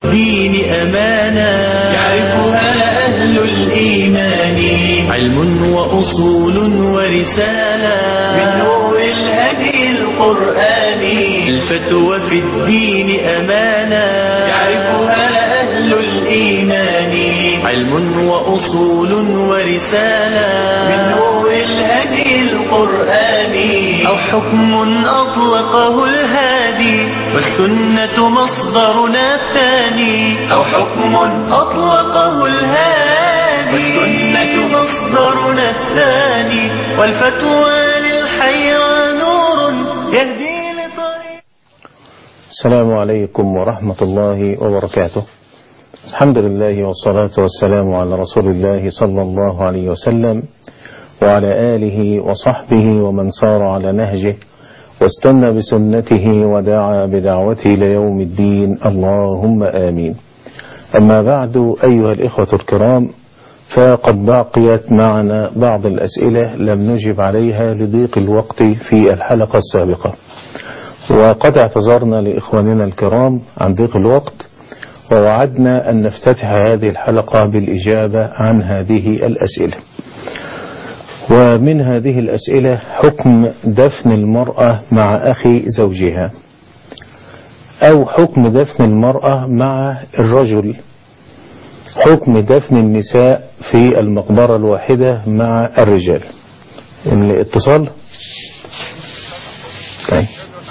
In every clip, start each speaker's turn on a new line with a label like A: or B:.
A: الدين أمانا يعرفها أهل الإيمان علم وأصول ورسالة من نور الهدي القرآني الفتوى في الدين أمانا يعرفها أهل الإيمان علم وأصول ورسالة من نور الهدي القرآني أو حكم أطلقه الهادي والسنة مصدرنا الثاني أو حكم أطلقه الهادي والسنة مصدرنا الثاني والفتوى للحيرى نور يهدي لطريق
B: السلام عليكم ورحمة الله وبركاته الحمد لله والصلاة والسلام على رسول الله صلى الله عليه وسلم وعلى آله وصحبه ومن سار على نهجه واستنى بسنته ودعا بدعوته ليوم الدين اللهم آمين أما بعد أيها الإخوة الكرام فقد بقيت معنا بعض الأسئلة لم نجب عليها لضيق الوقت في الحلقة السابقة وقد اعتذرنا لإخواننا الكرام عن ضيق الوقت ووعدنا أن نفتتح هذه الحلقة بالإجابة عن هذه الأسئلة ومن هذه الأسئلة حكم دفن المرأة مع أخي زوجها أو حكم دفن المرأة مع الرجل حكم دفن النساء في المقبرة الواحدة مع الرجال الاتصال طيب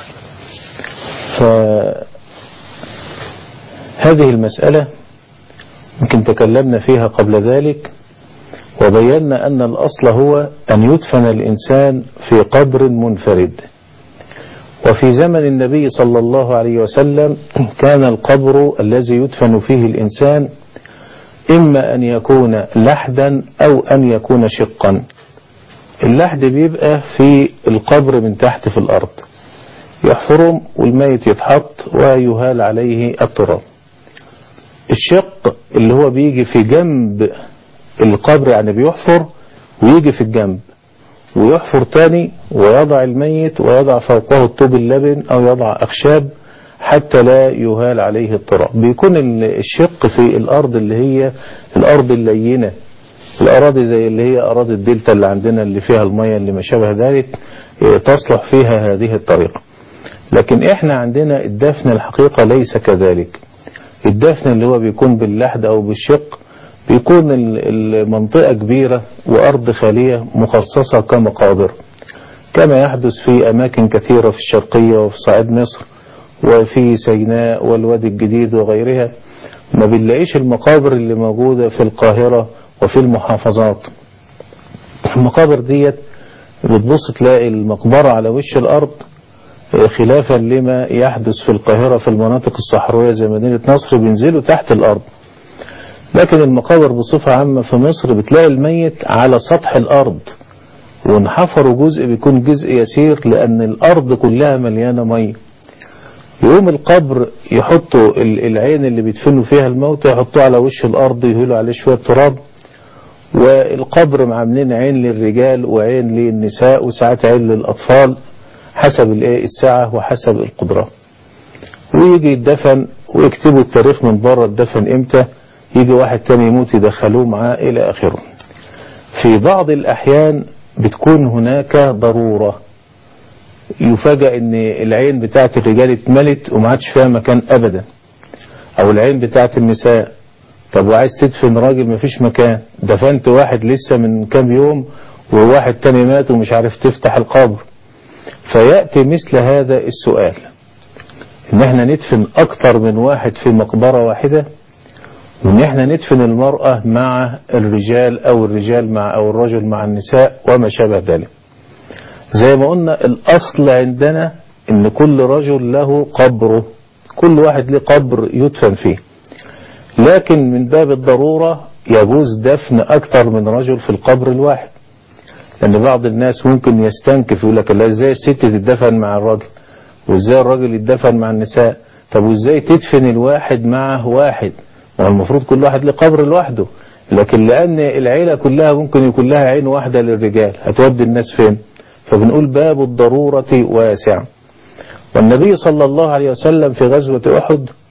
B: فهذه المسألة يمكن تكلمنا فيها قبل ذلك وبينا أن الأصل هو أن يدفن الإنسان في قبر منفرد وفي زمن النبي صلى الله عليه وسلم كان القبر الذي يدفن فيه الإنسان إما أن يكون لحدا أو أن يكون شقا اللحد بيبقى في القبر من تحت في الأرض يحفرهم والميت يتحط ويهال عليه التراب الشق اللي هو بيجي في جنب القبر يعني بيحفر ويجي في الجنب ويحفر تاني ويضع الميت ويضع فوقه الطوب اللبن أو يضع أخشاب حتى لا يهال عليه التراب بيكون الشق في الأرض اللي هي الأرض اللينة الأراضي زي اللي هي أراضي الدلتا اللي عندنا اللي فيها المية اللي ما شابه ذلك تصلح فيها هذه الطريقة لكن احنا عندنا الدفن الحقيقة ليس كذلك الدفن اللي هو بيكون باللحد أو بالشق بيكون المنطقة كبيرة وأرض خالية مخصصة كمقابر كما يحدث في أماكن كثيرة في الشرقية وفي صعيد مصر وفي سيناء والوادي الجديد وغيرها ما بنلاقيش المقابر اللي موجودة في القاهرة وفي المحافظات المقابر ديت بتبص تلاقي المقبرة على وش الأرض خلافا لما يحدث في القاهرة في المناطق الصحراوية زي مدينة نصر بينزلوا تحت الأرض لكن المقابر بصفة عامة في مصر بتلاقي الميت على سطح الأرض وانحفروا جزء بيكون جزء يسير لأن الأرض كلها مليانة مية يقوم القبر يحطوا العين اللي بيدفنوا فيها الموتى يحطوه على وش الأرض يهيلوا عليه شوية تراب والقبر معاملين عين للرجال وعين للنساء وساعات عين للأطفال حسب الساعة وحسب القدرة ويجي يدفن ويكتبوا التاريخ من بره الدفن امتى يجي واحد تاني يموت يدخلوه معاه إلى آخره في بعض الأحيان بتكون هناك ضرورة يفاجأ ان العين بتاعت الرجال اتملت وما عادش فيها مكان أبدا أو العين بتاعت النساء طب وعايز تدفن راجل مفيش مكان دفنت واحد لسه من كام يوم وواحد تاني مات ومش عارف تفتح القبر فيأتي مثل هذا السؤال ان احنا ندفن اكتر من واحد في مقبرة واحدة وان احنا ندفن المرأة مع الرجال او الرجال مع او الرجل مع النساء وما شابه ذلك زي ما قلنا الاصل عندنا ان كل رجل له قبره كل واحد له قبر يدفن فيه لكن من باب الضرورة يجوز دفن اكثر من رجل في القبر الواحد لان بعض الناس ممكن يستنكف يقول لك لا ازاي الست تدفن مع الراجل وازاي الراجل يتدفن مع النساء طب وازاي تدفن الواحد معه واحد ما المفروض كل واحد له قبر لوحده لكن لان العيلة كلها ممكن يكون لها عين واحدة للرجال هتودي الناس فين فبنقول باب الضرورة واسع والنبي صلى الله عليه وسلم في غزوة أحد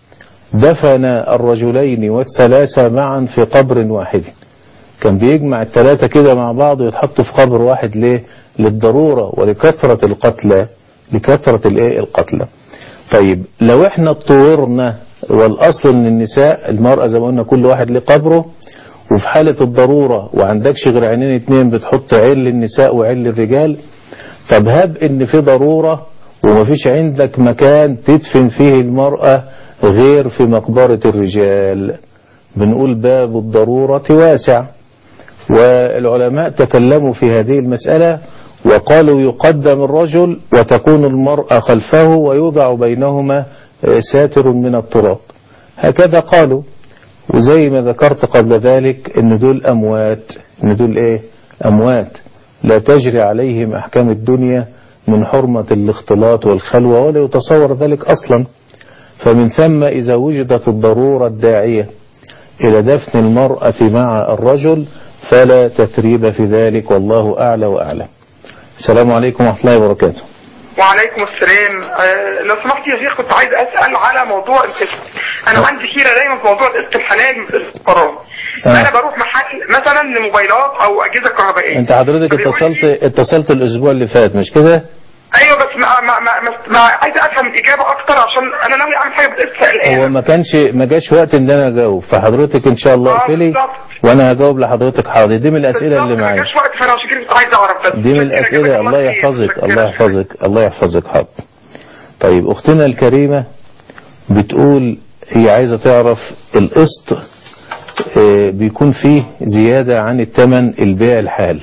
B: دفن الرجلين والثلاثة معا في قبر واحد كان بيجمع الثلاثة كده مع بعض ويتحطوا في قبر واحد ليه للضرورة ولكثرة القتلى لكثرة الايه القتلى طيب لو احنا اضطورنا والاصل ان النساء المرأة زي ما قلنا كل واحد له قبره وفي حالة الضرورة وعندكش غير عينين اتنين بتحط عين للنساء وعين للرجال طب هب ان في ضرورة ومفيش عندك مكان تدفن فيه المرأة غير في مقبرة الرجال بنقول باب الضرورة واسع والعلماء تكلموا في هذه المسألة وقالوا يقدم الرجل وتكون المرأة خلفه ويوضع بينهما ساتر من التراب هكذا قالوا وزي ما ذكرت قبل ذلك ان دول اموات ان دول ايه اموات لا تجري عليهم احكام الدنيا من حرمة الاختلاط والخلوة ولا يتصور ذلك اصلا فمن ثم اذا وجدت الضرورة الداعية الى دفن المرأة مع الرجل فلا تثريب في ذلك والله اعلى واعلم السلام عليكم ورحمة الله وبركاته
C: وعليكم السلام آه لو سمحت يا شيخ كنت عايز اسال على موضوع القسط انا
B: آه.
C: عندي حيره دايما في موضوع القسط الحلال والقسط الحرام
B: آه.
C: انا بروح محل مثلا لموبايلات او اجهزه كهربائيه
B: انت حضرتك
C: فبيقول
B: اتصلت
C: لي-
B: اتصلت الاسبوع اللي فات مش كده
C: ايوه بس ما ما ما, ما, ما عايز افهم الاجابه اكتر عشان انا ناوي اعمل حاجه بالقسط الان
B: هو ما كانش ما جاش وقت ان انا اجاوب فحضرتك ان شاء الله
C: آه،
B: اقفلي
C: بالظبط.
B: وانا هجاوب لحضرتك حاضر دي من الاسئله اللي
C: بالظبط،
B: معايا
C: ما جاش وقت فانا عشان كده كنت عايز اعرف بس
B: دي من
C: شكرا،
B: الاسئله
C: جزاك
B: الله
C: خير.
B: يحفظك
C: شكرا.
B: الله يحفظك الله يحفظك حاضر طيب اختنا الكريمه بتقول هي عايزه تعرف القسط آه، بيكون فيه زياده عن الثمن البيع الحال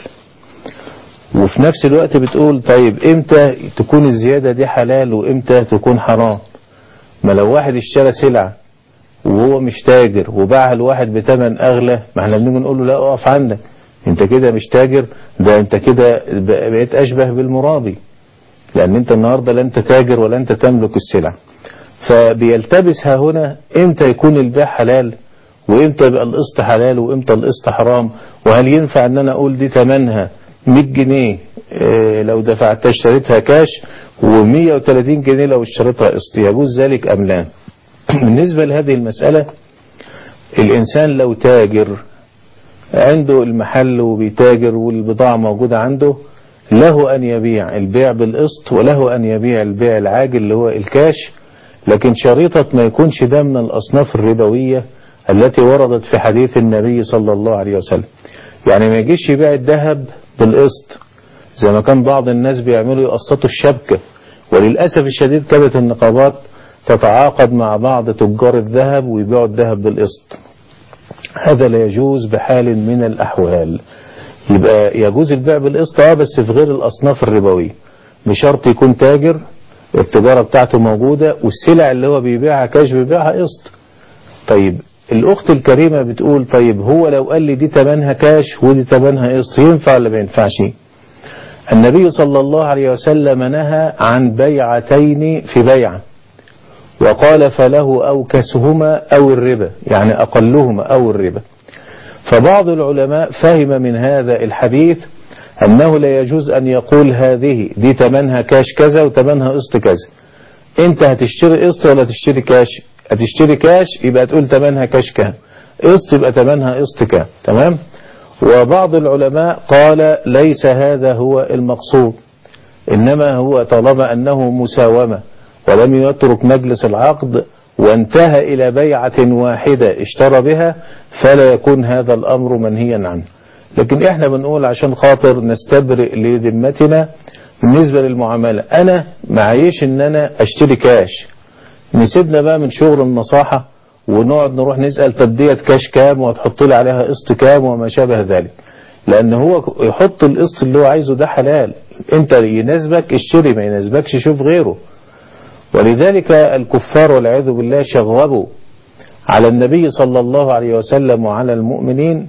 B: وفي نفس الوقت بتقول طيب امتى تكون الزياده دي حلال وامتى تكون حرام ما لو واحد اشترى سلعه وهو مش تاجر وباعها لواحد بتمن اغلى ما احنا بنيجي نقول له لا اقف عندك انت كده مش تاجر ده انت كده ب- بقيت اشبه بالمرابي لان انت النهارده لا انت تاجر ولا انت تملك السلع فبيلتبس ها هنا امتى يكون البيع حلال وامتى يبقى القسط حلال وامتى القسط حرام وهل ينفع ان انا اقول دي تمنها 100 جنيه اه لو دفعتها اشتريتها كاش و130 جنيه لو اشتريتها قسط يجوز ذلك ام لا بالنسبة لهذه المسألة الإنسان لو تاجر عنده المحل وبيتاجر والبضاعة موجودة عنده له أن يبيع البيع بالقسط وله أن يبيع البيع العاجل اللي هو الكاش لكن شريطة ما يكونش ده من الأصناف الربوية التي وردت في حديث النبي صلى الله عليه وسلم يعني ما يجيش يبيع الذهب بالقسط زي ما كان بعض الناس بيعملوا يقسطوا الشبكة وللأسف الشديد كانت النقابات تتعاقد مع بعض تجار الذهب ويبيعوا الذهب بالقسط هذا لا يجوز بحال من الأحوال يبقى يجوز البيع بالقسط اه بس في غير الأصناف الربوية بشرط يكون تاجر التجارة بتاعته موجودة والسلع اللي هو بيبيعها كاش بيبيعها قسط طيب الأخت الكريمة بتقول طيب هو لو قال لي دي تمنها كاش ودي تمنها قسط ينفع ولا ما ينفعش النبي صلى الله عليه وسلم نهى عن بيعتين في بيعه وقال فله أوكسهما أو الربا يعني أقلهما أو الربا فبعض العلماء فهم من هذا الحديث أنه لا يجوز أن يقول هذه دي تمنها كاش كذا وتمنها قسط كذا انت هتشتري قسط ولا تشتري كاش هتشتري كاش يبقى تقول تمنها كاش كام قسط يبقى تمنها قسط كام تمام وبعض العلماء قال ليس هذا هو المقصود إنما هو طالما أنه مساومة ولم يترك مجلس العقد وانتهى إلى بيعة واحدة اشترى بها فلا يكون هذا الأمر منهيا عنه لكن احنا بنقول عشان خاطر نستبرئ لذمتنا بالنسبة للمعاملة أنا معيش إن أنا أشتري كاش نسيبنا بقى من شغل النصاحة ونقعد نروح نسأل طب ديت كاش كام وهتحط لي عليها قسط كام وما شابه ذلك لأن هو يحط القسط اللي هو عايزه ده حلال أنت يناسبك اشتري ما يناسبكش شوف غيره ولذلك الكفار والعياذ بالله شغبوا على النبي صلى الله عليه وسلم وعلى المؤمنين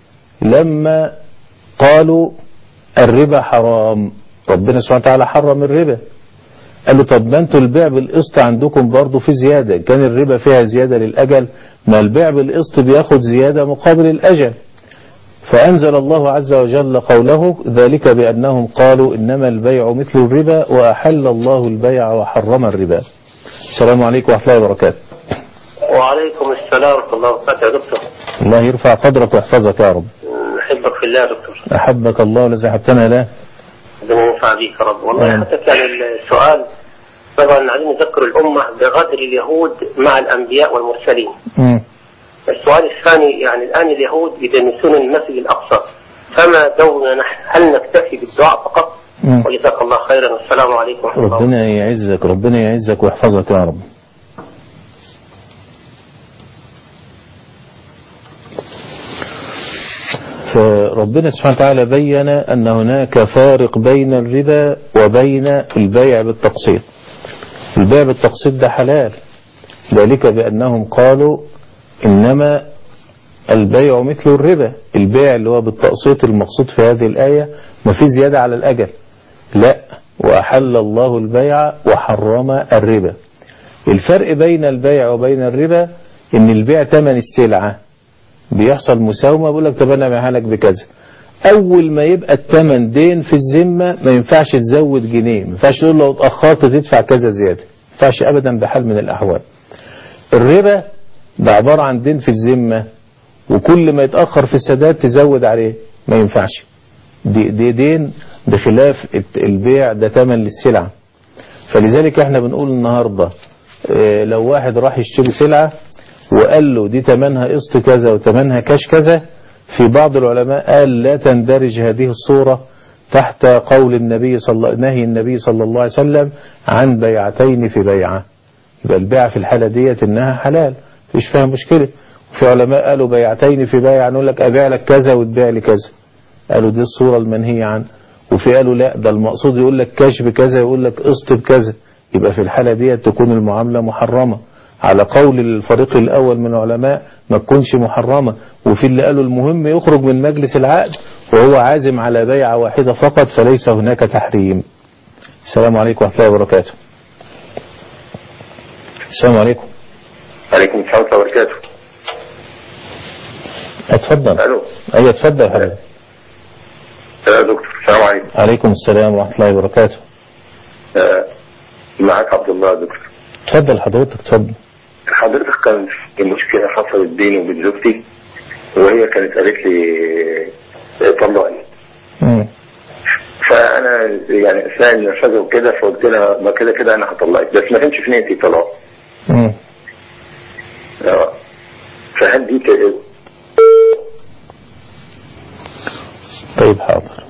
B: لما قالوا الربا حرام ربنا سبحانه وتعالى حرم الربا قال له طب ما انتوا البيع بالقسط عندكم برضه في زيادة كان الربا فيها زيادة للأجل ما البيع بالقسط بياخد زيادة مقابل الأجل فأنزل الله عز وجل قوله ذلك بأنهم قالوا إنما البيع مثل الربا وأحل الله البيع وحرم الربا السلام عليكم ورحمة الله وبركاته
D: وعليكم السلام ورحمة الله وبركاته يا دكتور
B: الله يرفع قدرك ويحفظك يا رب
D: نحبك في الله يا دكتور
B: أحبك الله الذي أحبتنا له
D: ربنا ينفع بيك يا رب والله
B: آمين.
D: حتى كان السؤال طبعا عايزين نذكر الأمة بغدر اليهود مع الأنبياء والمرسلين
B: مم.
D: السؤال الثاني يعني الآن اليهود يدنسون المسجد الأقصى فما دورنا نحن هل نكتفي بالدعاء فقط
B: مم.
D: وجزاك الله خيرا والسلام عليكم ورحمة الله
B: ربنا يعزك ربنا يعزك ويحفظك يا رب فربنا سبحانه وتعالى بين أن هناك فارق بين الربا وبين البيع بالتقسيط البيع بالتقسيط ده حلال ذلك بأنهم قالوا إنما البيع مثل الربا البيع اللي هو بالتقسيط المقصود في هذه الآية ما في زيادة على الأجل لا وأحل الله البيع وحرم الربا الفرق بين البيع وبين الربا ان البيع تمن السلعة بيحصل مساومة بيقول لك طب انا ابيعها لك بكذا اول ما يبقى التمن دين في الذمة ما ينفعش تزود جنيه ما ينفعش تقول لو اتأخرت تدفع كذا زيادة ما ينفعش ابدا بحال من الاحوال الربا ده عبارة عن دين في الذمة وكل ما يتأخر في السداد تزود عليه ما ينفعش دي, دي دين بخلاف الت- البيع ده تمن للسلعة فلذلك احنا بنقول النهاردة اه، لو واحد راح يشتري سلعة وقال له دي تمنها قسط كذا وتمنها كاش كذا في بعض العلماء قال لا تندرج هذه الصورة تحت قول النبي صلى نهي النبي صلى الله عليه وسلم عن بيعتين في بيعة يبقى البيع في الحالة ديت انها حلال مفيش فيها مشكلة وفي علماء قالوا بيعتين في بيعة نقول لك ابيع لك كذا وتبيع لي كذا قالوا دي الصورة المنهية عنها وفي قالوا لا ده المقصود يقول لك كاش بكذا يقول لك قسط بكذا يبقى في الحالة دي تكون المعاملة محرمة على قول الفريق الأول من العلماء ما تكونش محرمة وفي اللي قالوا المهم يخرج من مجلس العقد وهو عازم على بيعة واحدة فقط فليس هناك تحريم السلام عليكم ورحمة الله وبركاته السلام عليكم
E: عليكم السلام ورحمة الله وبركاته
B: اتفضل
E: الو
B: ايوه اتفضل يا حبيبي
E: يا دكتور السلام عليكم
B: عليكم السلام ورحمة الله وبركاته
E: آه، معاك عبد الله يا دكتور
B: اتفضل حضرتك اتفضل
E: حضرتك كان في مشكلة حصلت بيني وبين زوجتي وهي كانت قالت لي آه، طلقني
B: مم.
E: فانا يعني اثناء النرفزه وكده فقلت لها ما كده كده انا هطلقك بس ما كانش في نيتي طلاق
B: مم.
E: آه. فهل دي ك-
B: طيب حاضر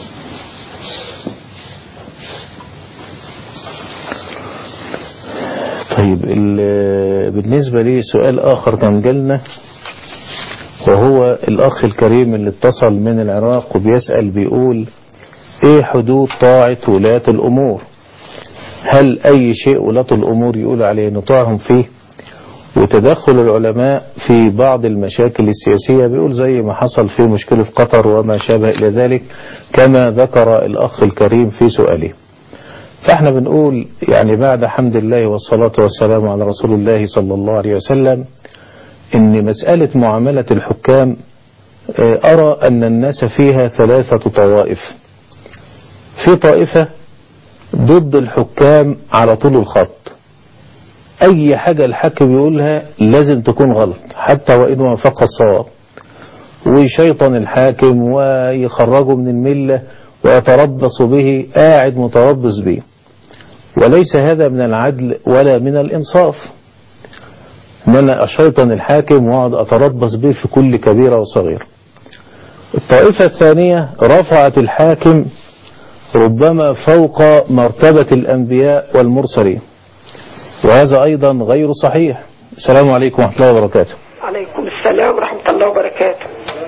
B: طيب ال- بالنسبة لي سؤال آخر كان جالنا وهو الأخ الكريم اللي اتصل من العراق وبيسأل بيقول ايه حدود طاعة ولاة الأمور هل أي شيء ولاة الأمور يقول عليه نطاعهم فيه وتدخل العلماء في بعض المشاكل السياسية بيقول زي ما حصل في مشكلة قطر وما شابه إلى ذلك كما ذكر الأخ الكريم في سؤاله فاحنا بنقول يعني بعد حمد الله والصلاة والسلام على رسول الله صلى الله عليه وسلم ان مسألة معاملة الحكام آه، أرى أن الناس فيها ثلاثة طوائف في طائفة ضد الحكام على طول الخط أي حاجة الحاكم يقولها لازم تكون غلط حتى وإن وافق الصواب ويشيطن الحاكم ويخرجه من الملة ويتربص به قاعد متربص به وليس هذا من العدل ولا من الإنصاف ان انا اشيطن الحاكم واقعد اتربص به في كل كبيرة وصغيرة الطائفة الثانية رفعت الحاكم ربما فوق مرتبة الأنبياء والمرسلين وهذا أيضا غير صحيح السلام عليكم ورحمة الله وبركاته
F: عليكم السلام ورحمة الله وبركاته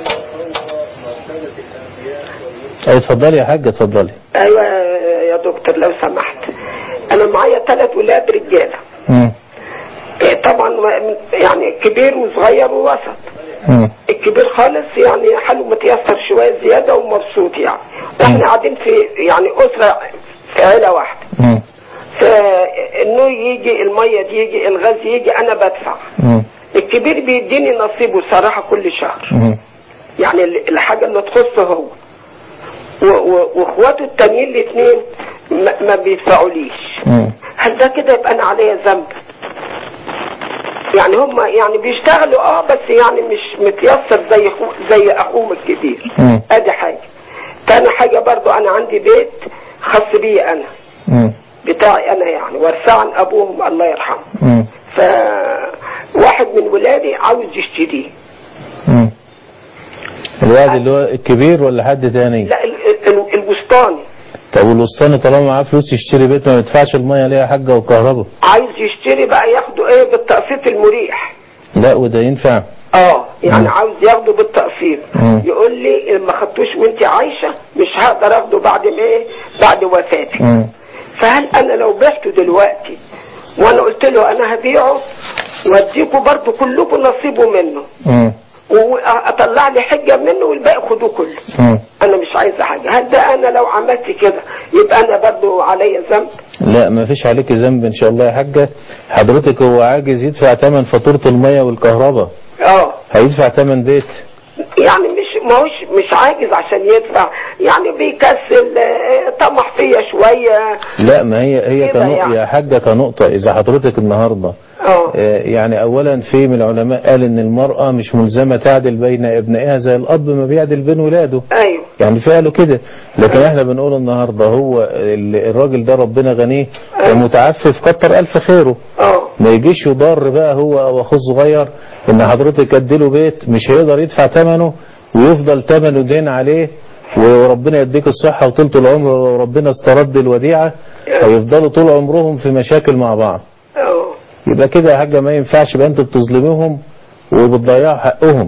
B: أي اتفضلي يا حاج اتفضلي
F: أيوة يا دكتور لو سمحت أنا معايا ثلاث ولاد رجالة
B: مم.
F: إيه طبعا ما- يعني كبير وصغير ووسط
B: مم.
F: الكبير خالص يعني حاله متيسر شوية زيادة ومبسوط يعني واحنا قاعدين في يعني أسرة في عيلة واحدة
B: مم.
F: فإنه يجي المية دي يجي الغاز يجي أنا بدفع
B: مم.
F: الكبير بيديني نصيبه صراحة كل شهر
B: مم.
F: يعني ال- الحاجة اللي تخصه هو و- و- واخواته التانيين الاثنين ما, ما بيدفعوليش
B: مم.
F: هل ده كده يبقى انا عليا ذنب يعني هم يعني بيشتغلوا اه بس يعني مش متيسر زي أخو زي اخوهم الكبير
B: مم.
F: ادي حاجه تاني حاجه برضو انا عندي بيت خاص بي انا
B: مم.
F: بتاعي انا يعني ورثاه عن ابوهم الله يرحمه
B: مم.
F: فواحد من ولادي عاوز يشتريه
B: مم. الواد اللي هو الكبير ولا حد تاني
F: لا ال- ال- الوسطاني
B: طب والوسطاني طالما معاه فلوس يشتري بيت ما يدفعش المية ليه يا حاجة والكهرباء
F: عايز يشتري بقى ياخده ايه بالتقسيط المريح
B: لا وده ينفع
F: اه يعني
B: مم.
F: عاوز ياخده بالتقسيط
B: مم.
F: يقول لي ما خدتوش وانت عايشه مش هقدر اخده بعد ما ايه بعد وفاتك
B: مم.
F: فهل انا لو بعته دلوقتي وانا قلت له انا هبيعه واديكوا برضو كلكم نصيبه منه
B: مم.
F: واطلع لي حجه منه والباقي خدوه كله
B: مم.
F: انا مش عايزه حاجه هل ده انا لو عملت كده يبقى انا برضو عليا ذنب
B: لا ما فيش عليك ذنب ان شاء الله يا حاجة حضرتك هو عاجز يدفع تمن فاتورة المية والكهرباء
F: اه
B: هيدفع تمن بيت
F: يعني مش ما هوش مش عاجز عشان يدفع يعني بيكسل آه، طمح فيا شويه
B: لا ما هي هي
F: كده
B: كنقطة
F: يعني.
B: يا حاجة كنقطة إذا حضرتك النهاردة
F: اه
B: آه، يعني أولا في من العلماء قال إن المرأة مش ملزمة تعدل بين أبنائها زي الأب ما بيعدل بين ولاده
F: ايوه
B: يعني في قالوا كده لكن احنا بنقول النهاردة هو ال- الراجل ده ربنا غنيه ومتعفف كتر ألف خيره
F: اه
B: ما يجيش يضر بقى هو أو أخوه الصغير إن حضرتك أديله بيت مش هيقدر يدفع ثمنه ويفضل ثمنه دين عليه وربنا يديك الصحة وطولة العمر وربنا استرد الوديعة هيفضلوا طول عمرهم في مشاكل مع بعض
F: اه
B: يبقى كده يا حاجة ما ينفعش يبقى انت بتظلموهم وبتضيعوا حقهم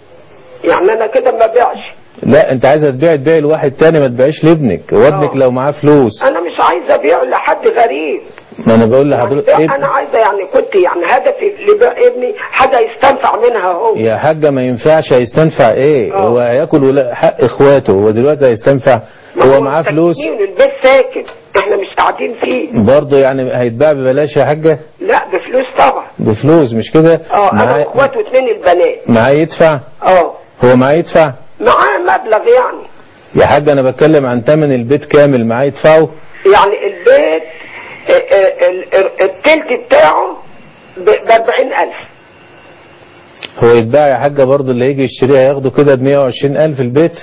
F: يعني انا كده ما بيعش
B: لا انت عايزه تبيع تبيع لواحد تاني ما تبيعش لابنك هو ابنك
F: اه.
B: لو معاه فلوس
F: انا مش عايزه ابيعه لحد غريب
B: ما انا بقول
F: يعني
B: لحضرتك
F: ده
B: ابن
F: انا عايزه يعني كنت يعني هدفي لبيع ابني حاجه يستنفع منها هو
B: يا حاجة ما ينفعش هيستنفع ايه
F: اه.
B: هو هياكل ولا حق اخواته هو دلوقتي هيستنفع
F: ما
B: هو معاه فلوس
F: ساكنين، البيت ساكن احنا مش قاعدين فيه
B: برضه يعني هيتباع ببلاش يا حاجة
F: لا بفلوس طبعا
B: بفلوس مش كده
F: اه انا
B: معاه
F: واخواته اتنين البنات
B: معاه يدفع
F: اه
B: هو معاه يدفع
F: معاه مبلغ يعني
B: يا حاجة انا بتكلم عن تمن البيت كامل معاه يدفعه
F: يعني البيت آه، آه، ال- ال- التلت بتاعه ب 40000
B: هو يتباع يا حاجة برضه اللي يجي يشتريها ياخده كده ب 120 ألف البيت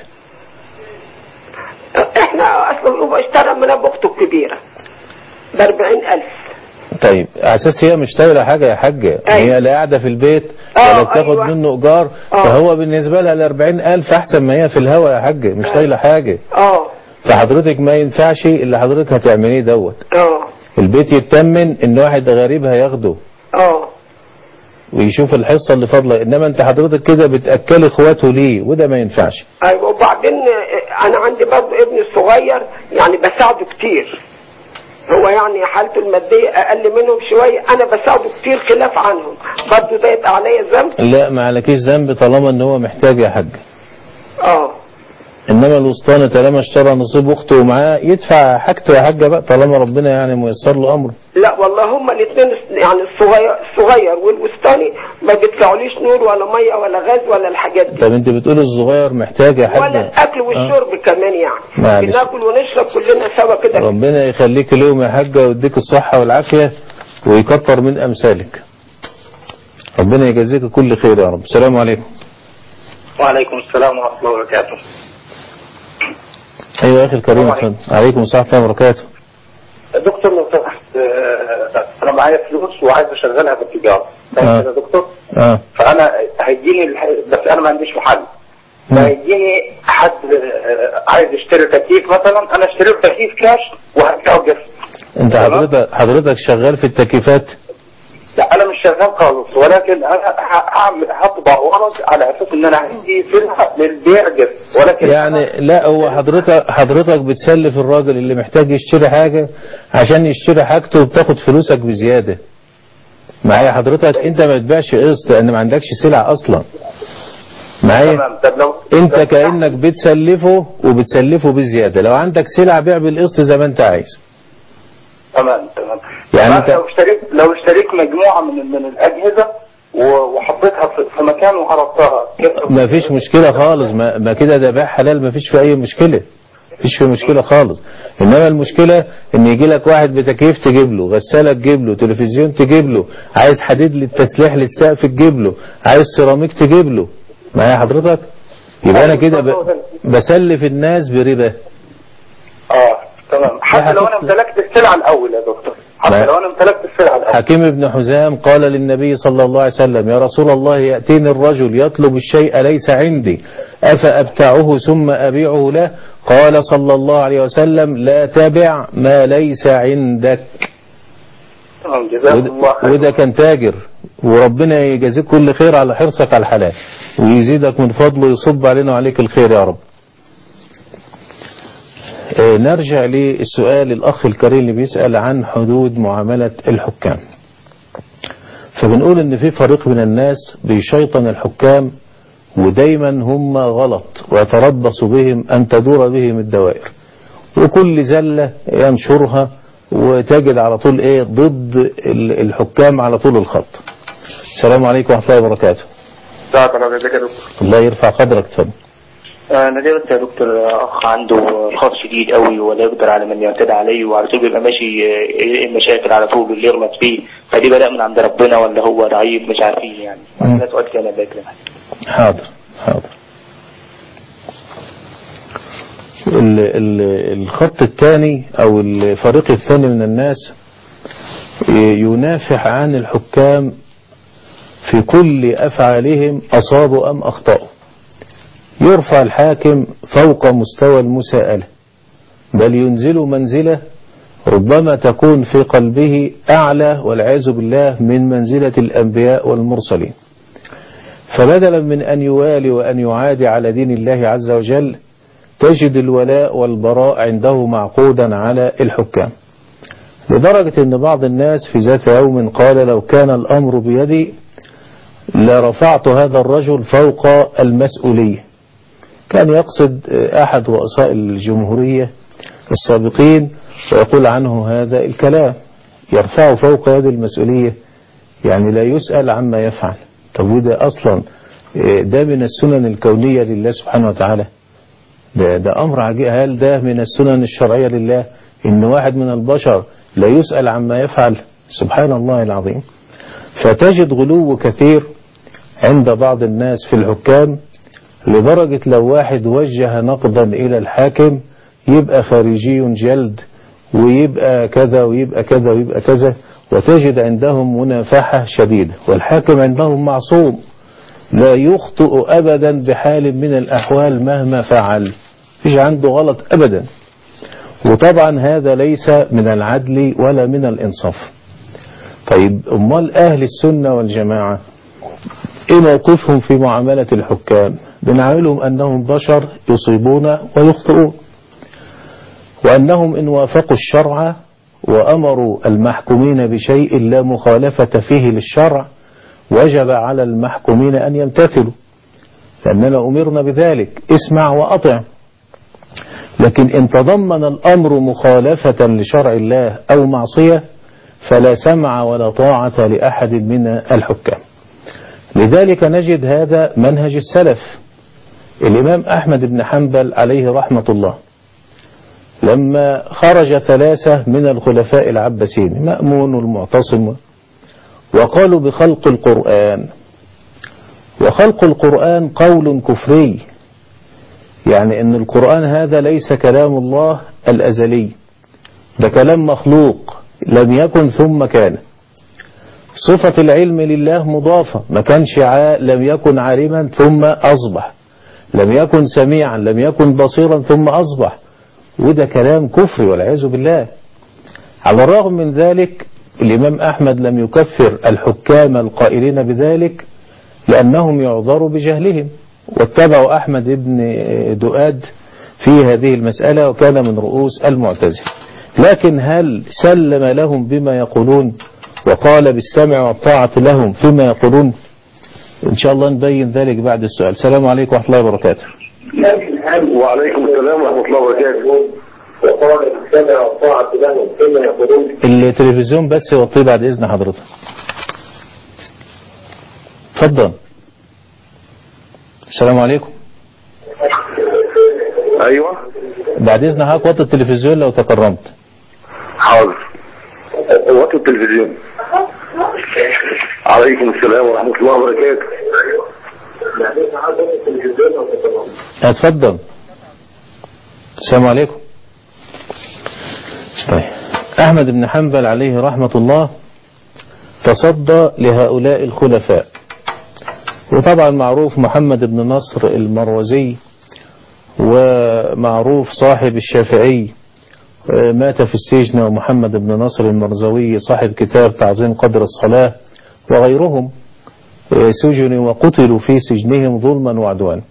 F: احنا اصلا هو اشترى من ابو اخته الكبيره ب 40000
B: طيب على اساس هي مش طايله حاجه يا حاجه
F: أيوة.
B: هي لا قاعده في البيت
F: آه،
B: ولا بتاخد
F: أيوة.
B: منه ايجار
F: آه.
B: فهو بالنسبه لها ال 40000 احسن ما هي في الهوا يا حاجه مش طايله حاجه
F: اه
B: فحضرتك ما ينفعش اللي حضرتك هتعمليه دوت
F: اه
B: البيت يتمن ان واحد غريب هياخده
F: اه
B: ويشوف الحصه اللي فاضله انما انت حضرتك كده بتاكل اخواته ليه وده ما ينفعش
F: ايوه وبعدين آه، انا عندي برضه ابني الصغير يعني بساعده كتير هو يعني حالته الماديه اقل منهم شويه انا بساعده كتير خلاف عنهم برضه ده يبقى عليا ذنب
B: لا ما عليكيش ذنب طالما ان هو محتاج يا حاج
F: اه
B: انما الوسطاني طالما اشترى نصيب اخته ومعاه يدفع حاجته يا حاجه بقى طالما ربنا يعني ميسر له امره
F: لا والله هما الاثنين يعني الصغير الصغير والوسطاني ما بيدفعوليش نور ولا ميه ولا غاز ولا الحاجات دي
B: طب انت بتقول الصغير محتاج يا حاجه
F: ولا الاكل والشرب كمان يعني
B: معلش.
F: بناكل ونشرب كلنا سوا كده
B: ربنا يخليك ليهم يا حاجة ويديك الصحة والعافية ويكتر من أمثالك ربنا يجازيك كل خير يا رب السلام عليكم
G: وعليكم السلام ورحمة الله وبركاته
B: أيوة يا أخي الكريم
G: السلام
B: اتفضل. عليكم السلام ورحمة الله وبركاته
G: دكتور لو سمحت آه، أنا معايا فلوس وعايز أشغلها في التجارة
B: آه.
G: فاهم كده يا دكتور
B: آه
G: فأنا هيجيني الح... بس أنا ما عنديش محل
B: مم.
G: فهيجيني حد آه، عايز يشتري تكييف مثلا أنا اشتري له تكييف كاش وهدفعه قسط
B: أنت
G: تمام.
B: حضرتك حضرتك شغال في التكييفات
G: لا أنا مش شغال خالص ولكن أنا ه- هعمل هطبع ورق على أساس إن أنا عندي سلعة للبيع قسط ولكن
B: يعني
G: أنا-
B: لا هو حضرتك حضرتك بتسلف الراجل اللي محتاج يشتري حاجة عشان يشتري حاجته وبتاخد فلوسك بزيادة معايا حضرتك انت ما تبيعش قسط لان ما عندكش سلع اصلا معايا
G: تمام طب لو
B: انت
G: لو-
B: كأنك بتسلفه وبتسلفه بزيادة لو عندك سلع بيع بالقسط زي ما انت عايز
G: تمام تمام
B: يعني
G: يعني
B: انت-
G: لو اشتريت لو اشتريت مجموعه من من الاجهزه و- وحطيتها في في مكان وعرضتها كيف
B: ما فيش مشكلة خالص ما, ما كده ده بيع حلال ما فيش في اي مشكلة مفيش في مشكلة خالص انما المشكلة ان يجي لك واحد بتكييف تجيب له غسالة تجيب له تلفزيون تجيب له عايز حديد للتسليح للسقف تجيب له عايز سيراميك تجيب له معايا حضرتك يبقى انا كده ب... بسلف الناس بربا
G: اه تمام حتى لو انا
B: هتطلع.
G: امتلكت السلعه الاول يا دكتور حتى
B: لا.
G: لو انا امتلكت السلعه الاول
B: حكيم بن حزام قال للنبي صلى الله عليه وسلم يا رسول الله يأتيني الرجل يطلب الشيء ليس عندي أفأبتعه ثم أبيعه له قال صلى الله عليه وسلم لا تبع ما ليس عندك
G: تمام جزاكم
B: وده,
G: الله خير
B: وده كان تاجر وربنا يجازيك كل خير على حرصك على الحلال ويزيدك من فضله يصب علينا وعليك الخير يا رب آه، نرجع للسؤال الأخ الكريم اللي بيسأل عن حدود معاملة الحكام فبنقول ان في فريق من الناس بيشيطن الحكام ودايما هم غلط ويتربص بهم أن تدور بهم الدوائر وكل زلة ينشرها وتجد على طول ايه ضد ال- الحكام على طول الخط السلام عليكم ورحمة الله وبركاته
G: جزاك الله خير يا دكتور
B: الله يرفع قدرك تفضل
H: انا ليا بس يا دكتور اخ عنده خاص شديد قوي ولا يقدر على من يعتدي عليه وعلى طول بيبقى ماشي آه، المشاكل على طول اللي يغلط فيه فدي بلاء من عند ربنا ولا هو ضعيف مش عارفين يعني
B: مم.
H: ده سؤال كان باكر
B: حاضر حاضر ال- ال- الخط الثاني او الفريق الثاني من الناس ينافح عن الحكام في كل افعالهم اصابوا ام اخطاوا يرفع الحاكم فوق مستوى المساءلة بل ينزل منزلة ربما تكون في قلبه أعلى والعياذ بالله من منزلة الأنبياء والمرسلين فبدلا من أن يوالي وأن يعادي على دين الله عز وجل تجد الولاء والبراء عنده معقودا على الحكام لدرجة أن بعض الناس في ذات يوم قال لو كان الأمر بيدي لرفعت هذا الرجل فوق المسؤولية كان يقصد أحد رؤساء الجمهورية السابقين ويقول عنه هذا الكلام يرفعه فوق هذه المسؤولية يعني لا يسأل عما يفعل طب وده أصلا ده من السنن الكونية لله سبحانه وتعالى ده, ده أمر عجيب هل ده من السنن الشرعية لله إن واحد من البشر لا يسأل عما يفعل سبحان الله العظيم فتجد غلو كثير عند بعض الناس في الحكام لدرجة لو واحد وجه نقدا إلى الحاكم يبقى خارجي جلد ويبقى كذا ويبقى كذا ويبقى كذا وتجد عندهم منافحة شديدة والحاكم عندهم معصوم لا يخطئ أبدا بحال من الأحوال مهما فعل مش عنده غلط أبدا وطبعا هذا ليس من العدل ولا من الإنصاف طيب أمال أهل السنة والجماعة إيه موقفهم في معاملة الحكام بنعاملهم أنهم بشر يصيبون ويخطئون وأنهم إن وافقوا الشرع وأمروا المحكومين بشيء لا مخالفة فيه للشرع وجب على المحكومين أن يمتثلوا لأننا أمرنا بذلك اسمع وأطع لكن إن تضمن الأمر مخالفة لشرع الله أو معصية فلا سمع ولا طاعة لأحد من الحكام لذلك نجد هذا منهج السلف الإمام أحمد بن حنبل عليه رحمة الله لما خرج ثلاثة من الخلفاء العباسيين مأمون والمعتصم وقالوا بخلق القرآن وخلق القرآن قول كفري يعني ان القرآن هذا ليس كلام الله الأزلي ده كلام مخلوق لم يكن ثم كان صفة العلم لله مضافة ما كانش ع... لم يكن عالما ثم أصبح لم يكن سميعا لم يكن بصيرا ثم أصبح وده كلام كفري والعياذ بالله على الرغم من ذلك الإمام أحمد لم يكفر الحكام القائلين بذلك لأنهم يعذروا بجهلهم واتبعوا أحمد بن دؤاد في هذه المسألة وكان من رؤوس المعتزلة لكن هل سلم لهم بما يقولون وقال بالسمع والطاعة لهم فيما يقولون إن شاء الله نبين ذلك بعد السؤال السلام عليكم ورحمة الله وبركاته
E: وعليكم السلام ورحمة الله وبركاته وقال السمع والطاعة لهم ثم يقولون
B: التلفزيون بس يوطيه بعد إذن حضرتك اتفضل السلام عليكم
E: ايوه
B: بعد إذن حضرتك وطي التلفزيون لو تكرمت
E: حاضر وقت التلفزيون عليكم السلام ورحمة الله وبركاته
B: اتفضل السلام عليكم طيب أحمد بن حنبل عليه رحمة الله تصدى لهؤلاء الخلفاء وطبعا معروف محمد بن نصر المروزي ومعروف صاحب الشافعي مات في السجن ومحمد بن نصر المرزوي صاحب كتاب تعظيم قدر الصلاة وغيرهم سجنوا وقتلوا في سجنهم ظلما وعدوانا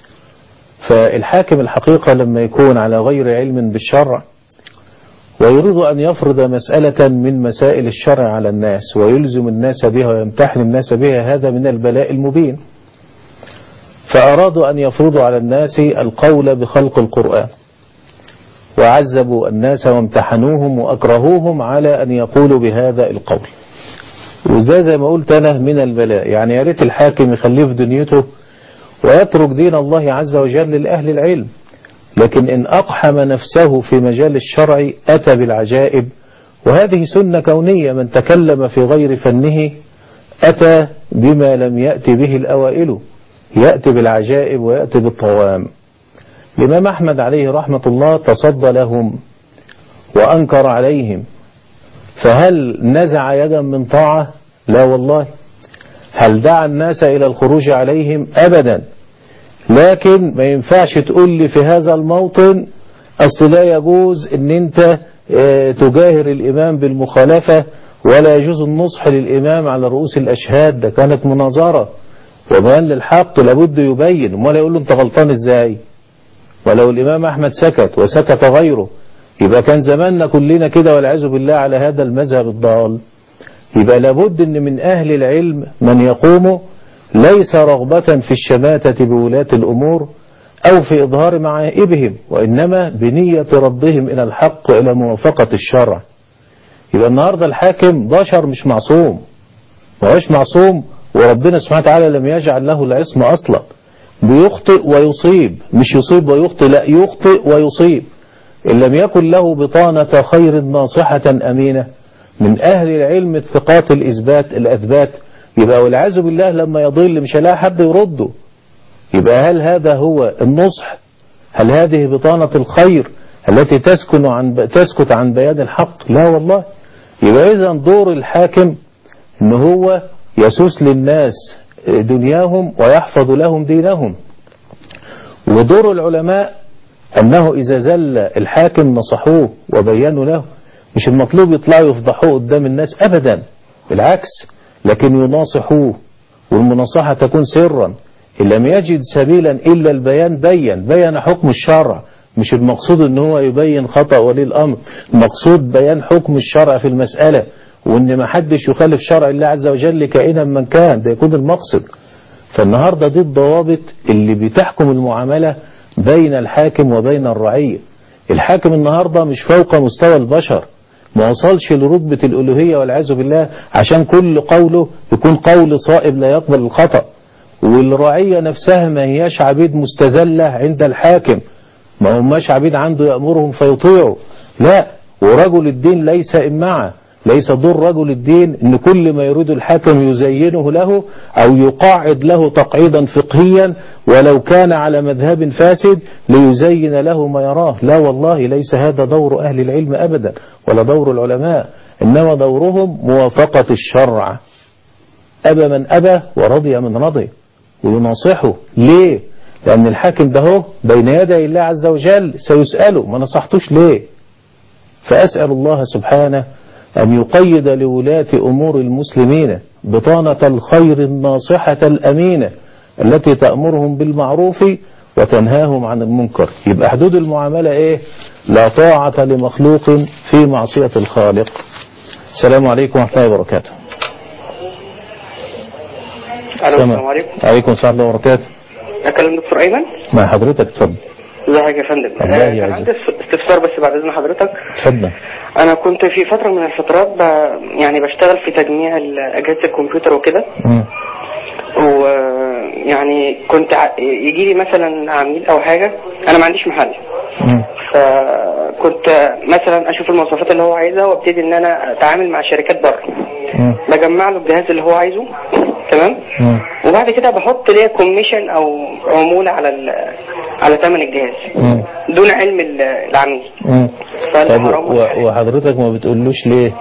B: فالحاكم الحقيقة لما يكون على غير علم بالشرع ويريد أن يفرض مسألة من مسائل الشرع على الناس ويلزم الناس بها ويمتحن الناس بها هذا من البلاء المبين فأرادوا أن يفرضوا على الناس القول بخلق القرآن وعذبوا الناس وامتحنوهم وأكرهوهم على أن يقولوا بهذا القول وده زي ما قلت أنا من البلاء يعني يا ريت الحاكم يخليه في دنيته ويترك دين الله عز وجل لأهل العلم لكن إن أقحم نفسه في مجال الشرع أتى بالعجائب وهذه سنة كونية من تكلم في غير فنه أتى بما لم يأتي به الأوائل يأتي بالعجائب ويأتي بالطوام الإمام أحمد عليه رحمة الله تصدى لهم وأنكر عليهم فهل نزع يدا من طاعة لا والله هل دعا الناس إلى الخروج عليهم أبدا لكن ما ينفعش تقول لي في هذا الموطن أصل لا يجوز أن أنت تجاهر الإمام بالمخالفة ولا يجوز النصح للإمام على رؤوس الأشهاد ده كانت مناظرة وبيان للحق لابد يبين ولا يقول له أنت غلطان إزاي ولو الإمام أحمد سكت وسكت غيره يبقى كان زماننا كلنا كده والعياذ بالله على هذا المذهب الضال يبقى لابد ان من أهل العلم من يقوم ليس رغبة في الشماتة بولاة الأمور أو في إظهار معائبهم وإنما بنية ردهم إلى الحق وإلى موافقة الشرع يبقى النهاردة الحاكم بشر مش معصوم ما هوش معصوم وربنا سبحانه وتعالى لم يجعل له العصم أصلا بيخطئ ويصيب مش يصيب ويخطئ لا يخطئ ويصيب إن لم يكن له بطانة خير ناصحة أمينة من أهل العلم الثقات الإثبات الأثبات يبقى والعياذ بالله لما يضل مش هلاقي حد يرده يبقى هل هذا هو النصح هل هذه بطانة الخير التي تسكن عن تسكت عن بيان الحق لا والله يبقى إذا دور الحاكم ان هو يسوس للناس دنياهم ويحفظ لهم دينهم ودور العلماء أنه إذا زل الحاكم نصحوه وبينوا له مش المطلوب يطلعوا يفضحوه قدام الناس أبدا بالعكس لكن يناصحوه والمناصحة تكون سرا إن لم يجد سبيلا إلا البيان بين بين حكم الشرع مش المقصود ان هو يبين خطأ ولي الأمر المقصود بيان حكم الشرع في المسألة وان ما حدش يخالف شرع الله عز وجل كائنا من كان ده يكون المقصد فالنهاردة دي الضوابط اللي بتحكم المعاملة بين الحاكم وبين الرعية الحاكم النهاردة مش فوق مستوى البشر ما وصلش لرتبة الألوهية والعياذ بالله عشان كل قوله يكون قول صائب لا يقبل الخطأ والرعية نفسها ما هياش عبيد مستزلة عند الحاكم ما هماش عبيد عنده يأمرهم فيطيعوا لا ورجل الدين ليس إمعة ليس دور رجل الدين ان كل ما يريد الحاكم يزينه له او يقاعد له تقعيدا فقهيا ولو كان على مذهب فاسد ليزين له ما يراه لا والله ليس هذا دور اهل العلم ابدا ولا دور العلماء انما دورهم موافقة الشرع ابى من ابى ورضي من رضي ويناصحه ليه لان الحاكم ده هو بين يدي الله عز وجل سيسأله ما نصحتوش ليه فأسأل الله سبحانه أن يقيد لولاة أمور المسلمين بطانة الخير الناصحة الأمينة التي تأمرهم بالمعروف وتنهاهم عن المنكر يبقى حدود المعاملة إيه لا طاعة لمخلوق في معصية الخالق السلام عليكم ورحمة الله وبركاته
I: السلام عليكم
B: عليكم السلام ورحمة الله وبركاته
I: اكلم دكتور ايمن
B: مع حضرتك اتفضل
I: ازيك يا فندم
B: الله
I: آه، كان
B: يعزك.
I: عندي استفسار بس بعد اذن حضرتك
B: اتفضل
I: انا كنت في فتره من الفترات ب... يعني بشتغل في تجميع ال- اجهزه الكمبيوتر وكده
B: مم.
I: ويعني كنت ع... يجي لي مثلا عميل او حاجه انا ما عنديش محل
B: مم.
I: فكنت مثلا اشوف المواصفات اللي هو عايزها وابتدي ان انا اتعامل مع شركات بره
B: مم.
I: بجمع له الجهاز اللي هو عايزه تمام
B: مم.
I: وبعد كده بحط ليه كوميشن او عمولة على ال- على ثمن الجهاز
B: مم.
I: دون علم ال- العميل
B: مم.
I: فهل
B: طب
I: حرام ولا
B: و- وحضرتك ما بتقولوش ليه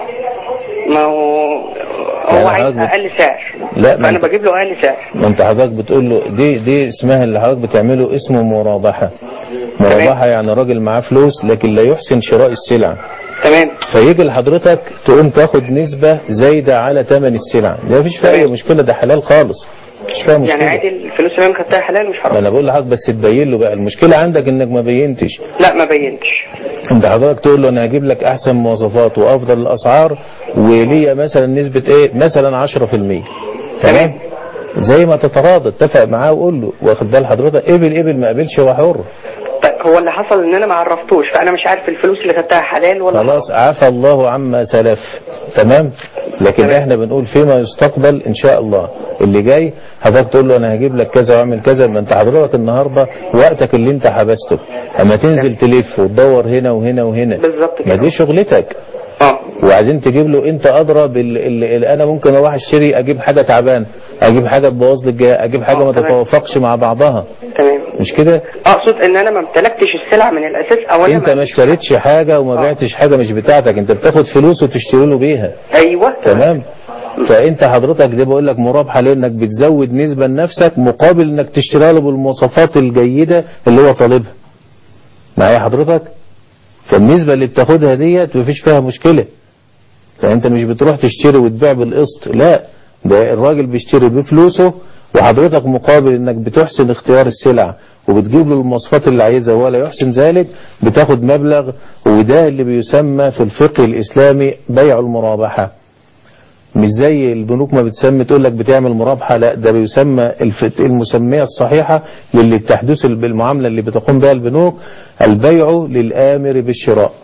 I: ما هو
B: يعني
I: هو عايز
B: حضرتك بت-
I: اقل سعر
B: لا، ما
I: فانا
B: انت-
I: بجيب له اقل سعر
B: ما انت حضرتك بتقول له دي دي اسمها اللي حضرتك بتعمله اسمه مرابحة مرابحة يعني راجل معاه فلوس لكن لا يحسن شراء السلع
I: تمام
B: فيجي لحضرتك تقوم تاخد نسبة زايدة على ثمن السلع ده مفيش فيها اي مشكلة ده حلال خالص مش فيها مشكلة
I: يعني عادي الفلوس اللي انا خدتها حلال مش
B: ما
I: حرام
B: انا بقول لحضرتك بس تبين له بقى المشكلة عندك انك ما بينتش
I: لا ما بينتش
B: انت حضرتك تقول له انا هجيب لك احسن مواصفات وافضل الاسعار وليا مثلا نسبة ايه مثلا 10% تمام زي ما تتراضى اتفق معاه وقول له واخد بال حضرتك قبل قبل ما قبلش هو حر
I: طيب هو اللي حصل ان انا ما عرفتوش فانا مش عارف الفلوس اللي خدتها حلال ولا
B: خلاص عفى الله عما سلف تمام لكن
I: تمام.
B: احنا بنقول فيما يستقبل ان شاء الله اللي جاي حضرتك تقول له انا هجيب لك كذا واعمل كذا ما انت حضرتك النهارده وقتك اللي انت حبسته اما تنزل تلف وتدور هنا وهنا وهنا
I: بالظبط
B: ما
I: كده
B: دي شغلتك
I: اه
B: وعايزين تجيب له انت ادرى بال ال- ال- انا ممكن اروح اشتري اجيب حاجه تعبان اجيب حاجه تبوظ لي الجهاز اجيب حاجه
I: اه،
B: ما
I: تمام.
B: تتوافقش مع بعضها
I: تمام
B: مش كده
I: اقصد ان انا ما امتلكتش السلعه من الاساس او انا
B: انت ما اشتريتش حاجه وما
I: اه.
B: بعتش حاجه مش بتاعتك انت بتاخد فلوس وتشتري له بيها
I: ايوه
B: تمام فانت حضرتك دي بقول لك مرابحه لانك بتزود نسبه لنفسك مقابل انك تشتريها له بالمواصفات الجيده اللي هو طالبها معايا حضرتك فالنسبه اللي بتاخدها ديت مفيش فيها مشكله يعني انت مش بتروح تشتري وتبيع بالقسط لا ده الراجل بيشتري بفلوسه وحضرتك مقابل انك بتحسن اختيار السلع وبتجيب له المواصفات اللي عايزها ولا يحسن ذلك بتاخد مبلغ وده اللي بيسمى في الفقه الاسلامي بيع المرابحه مش زي البنوك ما بتسمي تقول لك بتعمل مرابحة لا ده بيسمى الف- المسمية الصحيحة للي تحدث بالمعاملة اللي بتقوم بها البنوك البيع للآمر بالشراء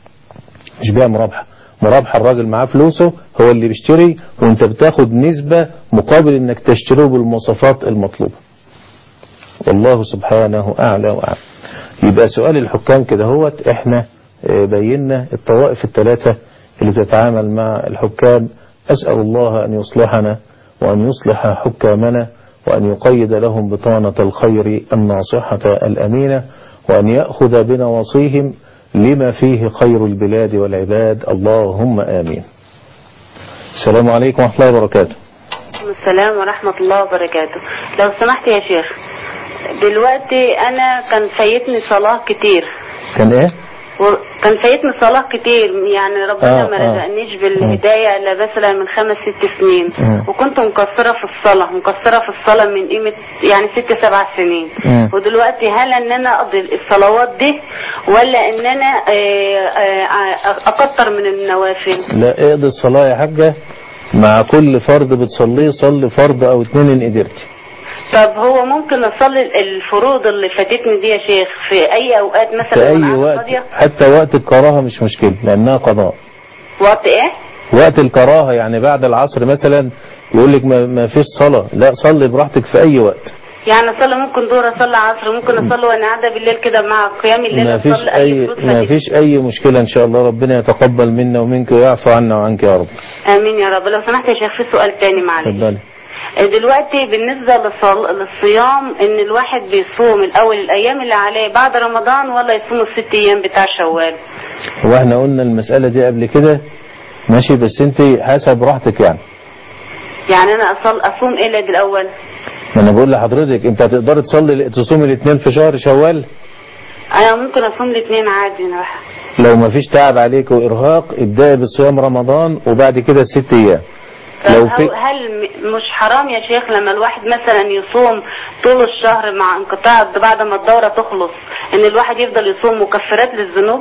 B: مش بيع مرابحة مرابحة الراجل معاه فلوسه هو اللي بيشتري وانت بتاخد نسبة مقابل انك تشتريه بالمواصفات المطلوبة والله سبحانه أعلى وأعلم يبقى سؤال الحكام كده هوت احنا اه، بينا الطوائف الثلاثة اللي بتتعامل مع الحكام أسأل الله أن يصلحنا وأن يصلح حكامنا وأن يقيد لهم بطانة الخير الناصحة الأمينة وأن يأخذ بنواصيهم لما فيه خير البلاد والعباد اللهم آمين السلام عليكم ورحمة الله وبركاته
J: السلام ورحمة الله وبركاته لو سمحت يا شيخ دلوقتي أنا كان فايتني صلاة كتير
B: كان ايه
J: وكان فايتني صلاة كتير يعني ربنا
B: آه،
J: ما
B: آه.
J: رزقنيش بالهداية إلا مثلا من خمس ست سنين
B: مم.
J: وكنت مقصرة في الصلاة مقصرة في الصلاة من قيمة يعني ست سبع سنين
B: مم.
J: ودلوقتي هل ان انا اقضي الصلوات دي ولا ان انا آه، آه، اكتر من النوافل
B: لا اقضي الصلاة يا حاجة مع كل فرض بتصليه صلي فرض او اتنين ان قدرت
J: طب هو ممكن اصلي الفروض اللي فاتتني دي يا شيخ في اي اوقات
B: في
J: مثلا
B: اي
J: وأنا
B: وقت
J: فاضية؟
B: حتى وقت الكراهة مش مشكلة لانها قضاء
J: وقت ايه
B: وقت الكراهة يعني بعد العصر مثلا يقول لك ما, ما فيش صلاة لا صلي براحتك في اي وقت
J: يعني اصلي ممكن ظهر اصلي عصر ممكن اصلي وانا قاعده بالليل كده مع قيام الليل
B: ما فيش
J: أصلي
B: اي
J: فروض
B: ما
J: فاتتني.
B: فيش اي مشكلة ان شاء الله ربنا يتقبل منا ومنك ويعفو عنا وعنك يا رب
J: امين يا رب لو سمحت يا شيخ في سؤال تاني معلش
B: اتفضلي
J: دلوقتي بالنسبة للصل- للصيام ان الواحد بيصوم الاول الايام اللي عليه بعد رمضان ولا يصوم الست ايام بتاع شوال
B: هو احنا قلنا المسألة دي قبل كده ماشي بس انت حسب راحتك يعني
J: يعني انا أصل اصوم ايه العيد الاول
B: ما انا بقول لحضرتك انت هتقدري تصلي تصومي الاثنين في شهر شوال
J: انا ممكن اصوم الاثنين عادي أنا بح-
B: لو ما فيش تعب عليك وارهاق ابدأي بصيام رمضان وبعد كده الست ايام
J: طب
B: لو
J: هل,
B: في
J: هل م- مش حرام يا شيخ لما الواحد مثلا يصوم طول الشهر مع انقطاع بعد ما الدورة تخلص ان الواحد يفضل يصوم مكفرات للذنوب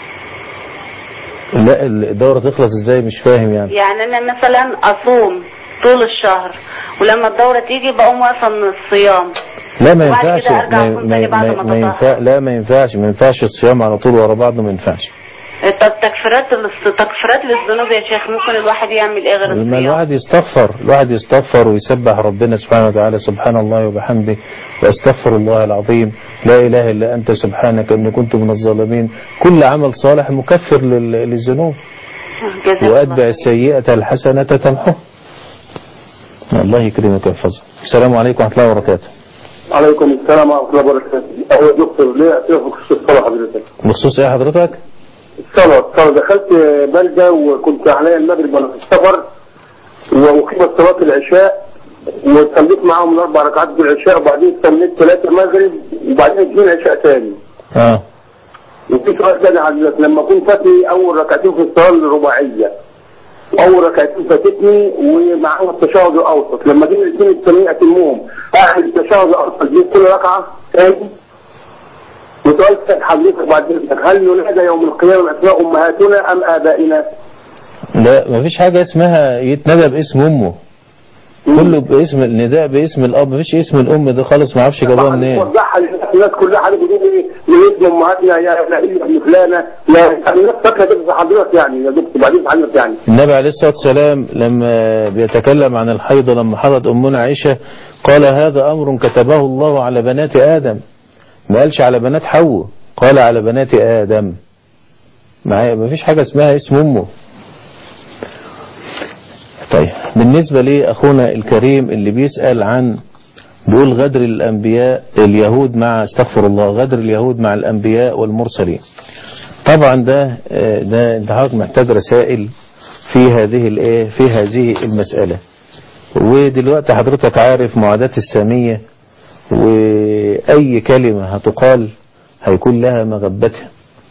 B: لا الدورة تخلص ازاي مش فاهم يعني
J: يعني انا مثلا اصوم طول الشهر ولما الدورة تيجي بقوم واقفة من الصيام
B: لا ما
J: وبعد
B: ينفعش
J: كده أرجع
B: ما,
J: أصوم
B: ما,
J: تاني بعد
B: ما,
J: ما
B: ما
J: أتطهر.
B: ينفع لا ما ينفعش ما ينفعش الصيام على طول ورا بعض ما ينفعش
J: طب تكفيرات الص- تكفيرات للذنوب يا شيخ ممكن الواحد يعمل ايه غير
B: لما
J: الصيام
B: الواحد يستغفر الواحد يستغفر ويسبح ربنا سبحانه وتعالى سبحان الله وبحمده واستغفر الله العظيم لا إله إلا أنت سبحانك إني كنت من الظالمين كل عمل صالح مكفر لل- للذنوب
J: جزاك
B: وأتبع السيئة الحسنة تمحوه الله يكرمك ويحفظك السلام عليكم ورحمة الله وبركاته
K: عليكم السلام ورحمة الله وبركاته أهلا يا دكتور ليه أسئلة في خصوص الصلاة حضرتك
B: بخصوص إيه حضرتك؟
K: الصلاة الصلاة دخلت بلدة وكنت عليا المغرب وأنا في السفر وأقيمت صلاة العشاء وصليت معاهم الأربع ركعات في العشاء وبعدين صليت ثلاثة مغرب وبعدين اثنين عشاء تاني
B: آه
K: وفي سؤال تاني حضرتك لما كنت فاتني أول ركعتين في الصلاة الرباعية وأول ركعتين فاتتني ومعاهم التشهد الأوسط لما جيت الاثنين التانيين أتمهم أعمل التشهد الأوسط دي كل ركعة تاني وسؤال ثاني حضرتك بعد إذنك هل ننادى يوم القيامة أسماء أمهاتنا أم آبائنا؟
B: لا مفيش حاجة اسمها يتندى باسم أمه كله باسم النداء باسم الأب مفيش اسم الأم ده خالص ما اعرفش جابوها منين
K: وضحها للناس الناس كلها حضرتك بتقول ايه من اسم امهاتنا يا نبيل ابن فلانه يا يعني الناس فاكره كده في حضرتك يعني يا دكتور بعدين حضرتك يعني
B: النبي عليه الصلاة والسلام لما بيتكلم عن الحيض لما حضت أمنا عائشة قال هذا أمر كتبه الله على بنات آدم ما قالش على بنات حواء قال على بنات آدم معايا ما فيش حاجة اسمها اسم أمه طيب بالنسبة لي أخونا الكريم اللي بيسأل عن بيقول غدر الأنبياء اليهود مع استغفر الله غدر اليهود مع الأنبياء والمرسلين طبعا ده ده انت حضرتك محتاج رسائل في هذه الايه في هذه المسألة ودلوقتي حضرتك عارف معاداة السامية وأي كلمة هتقال هيكون لها مغبتها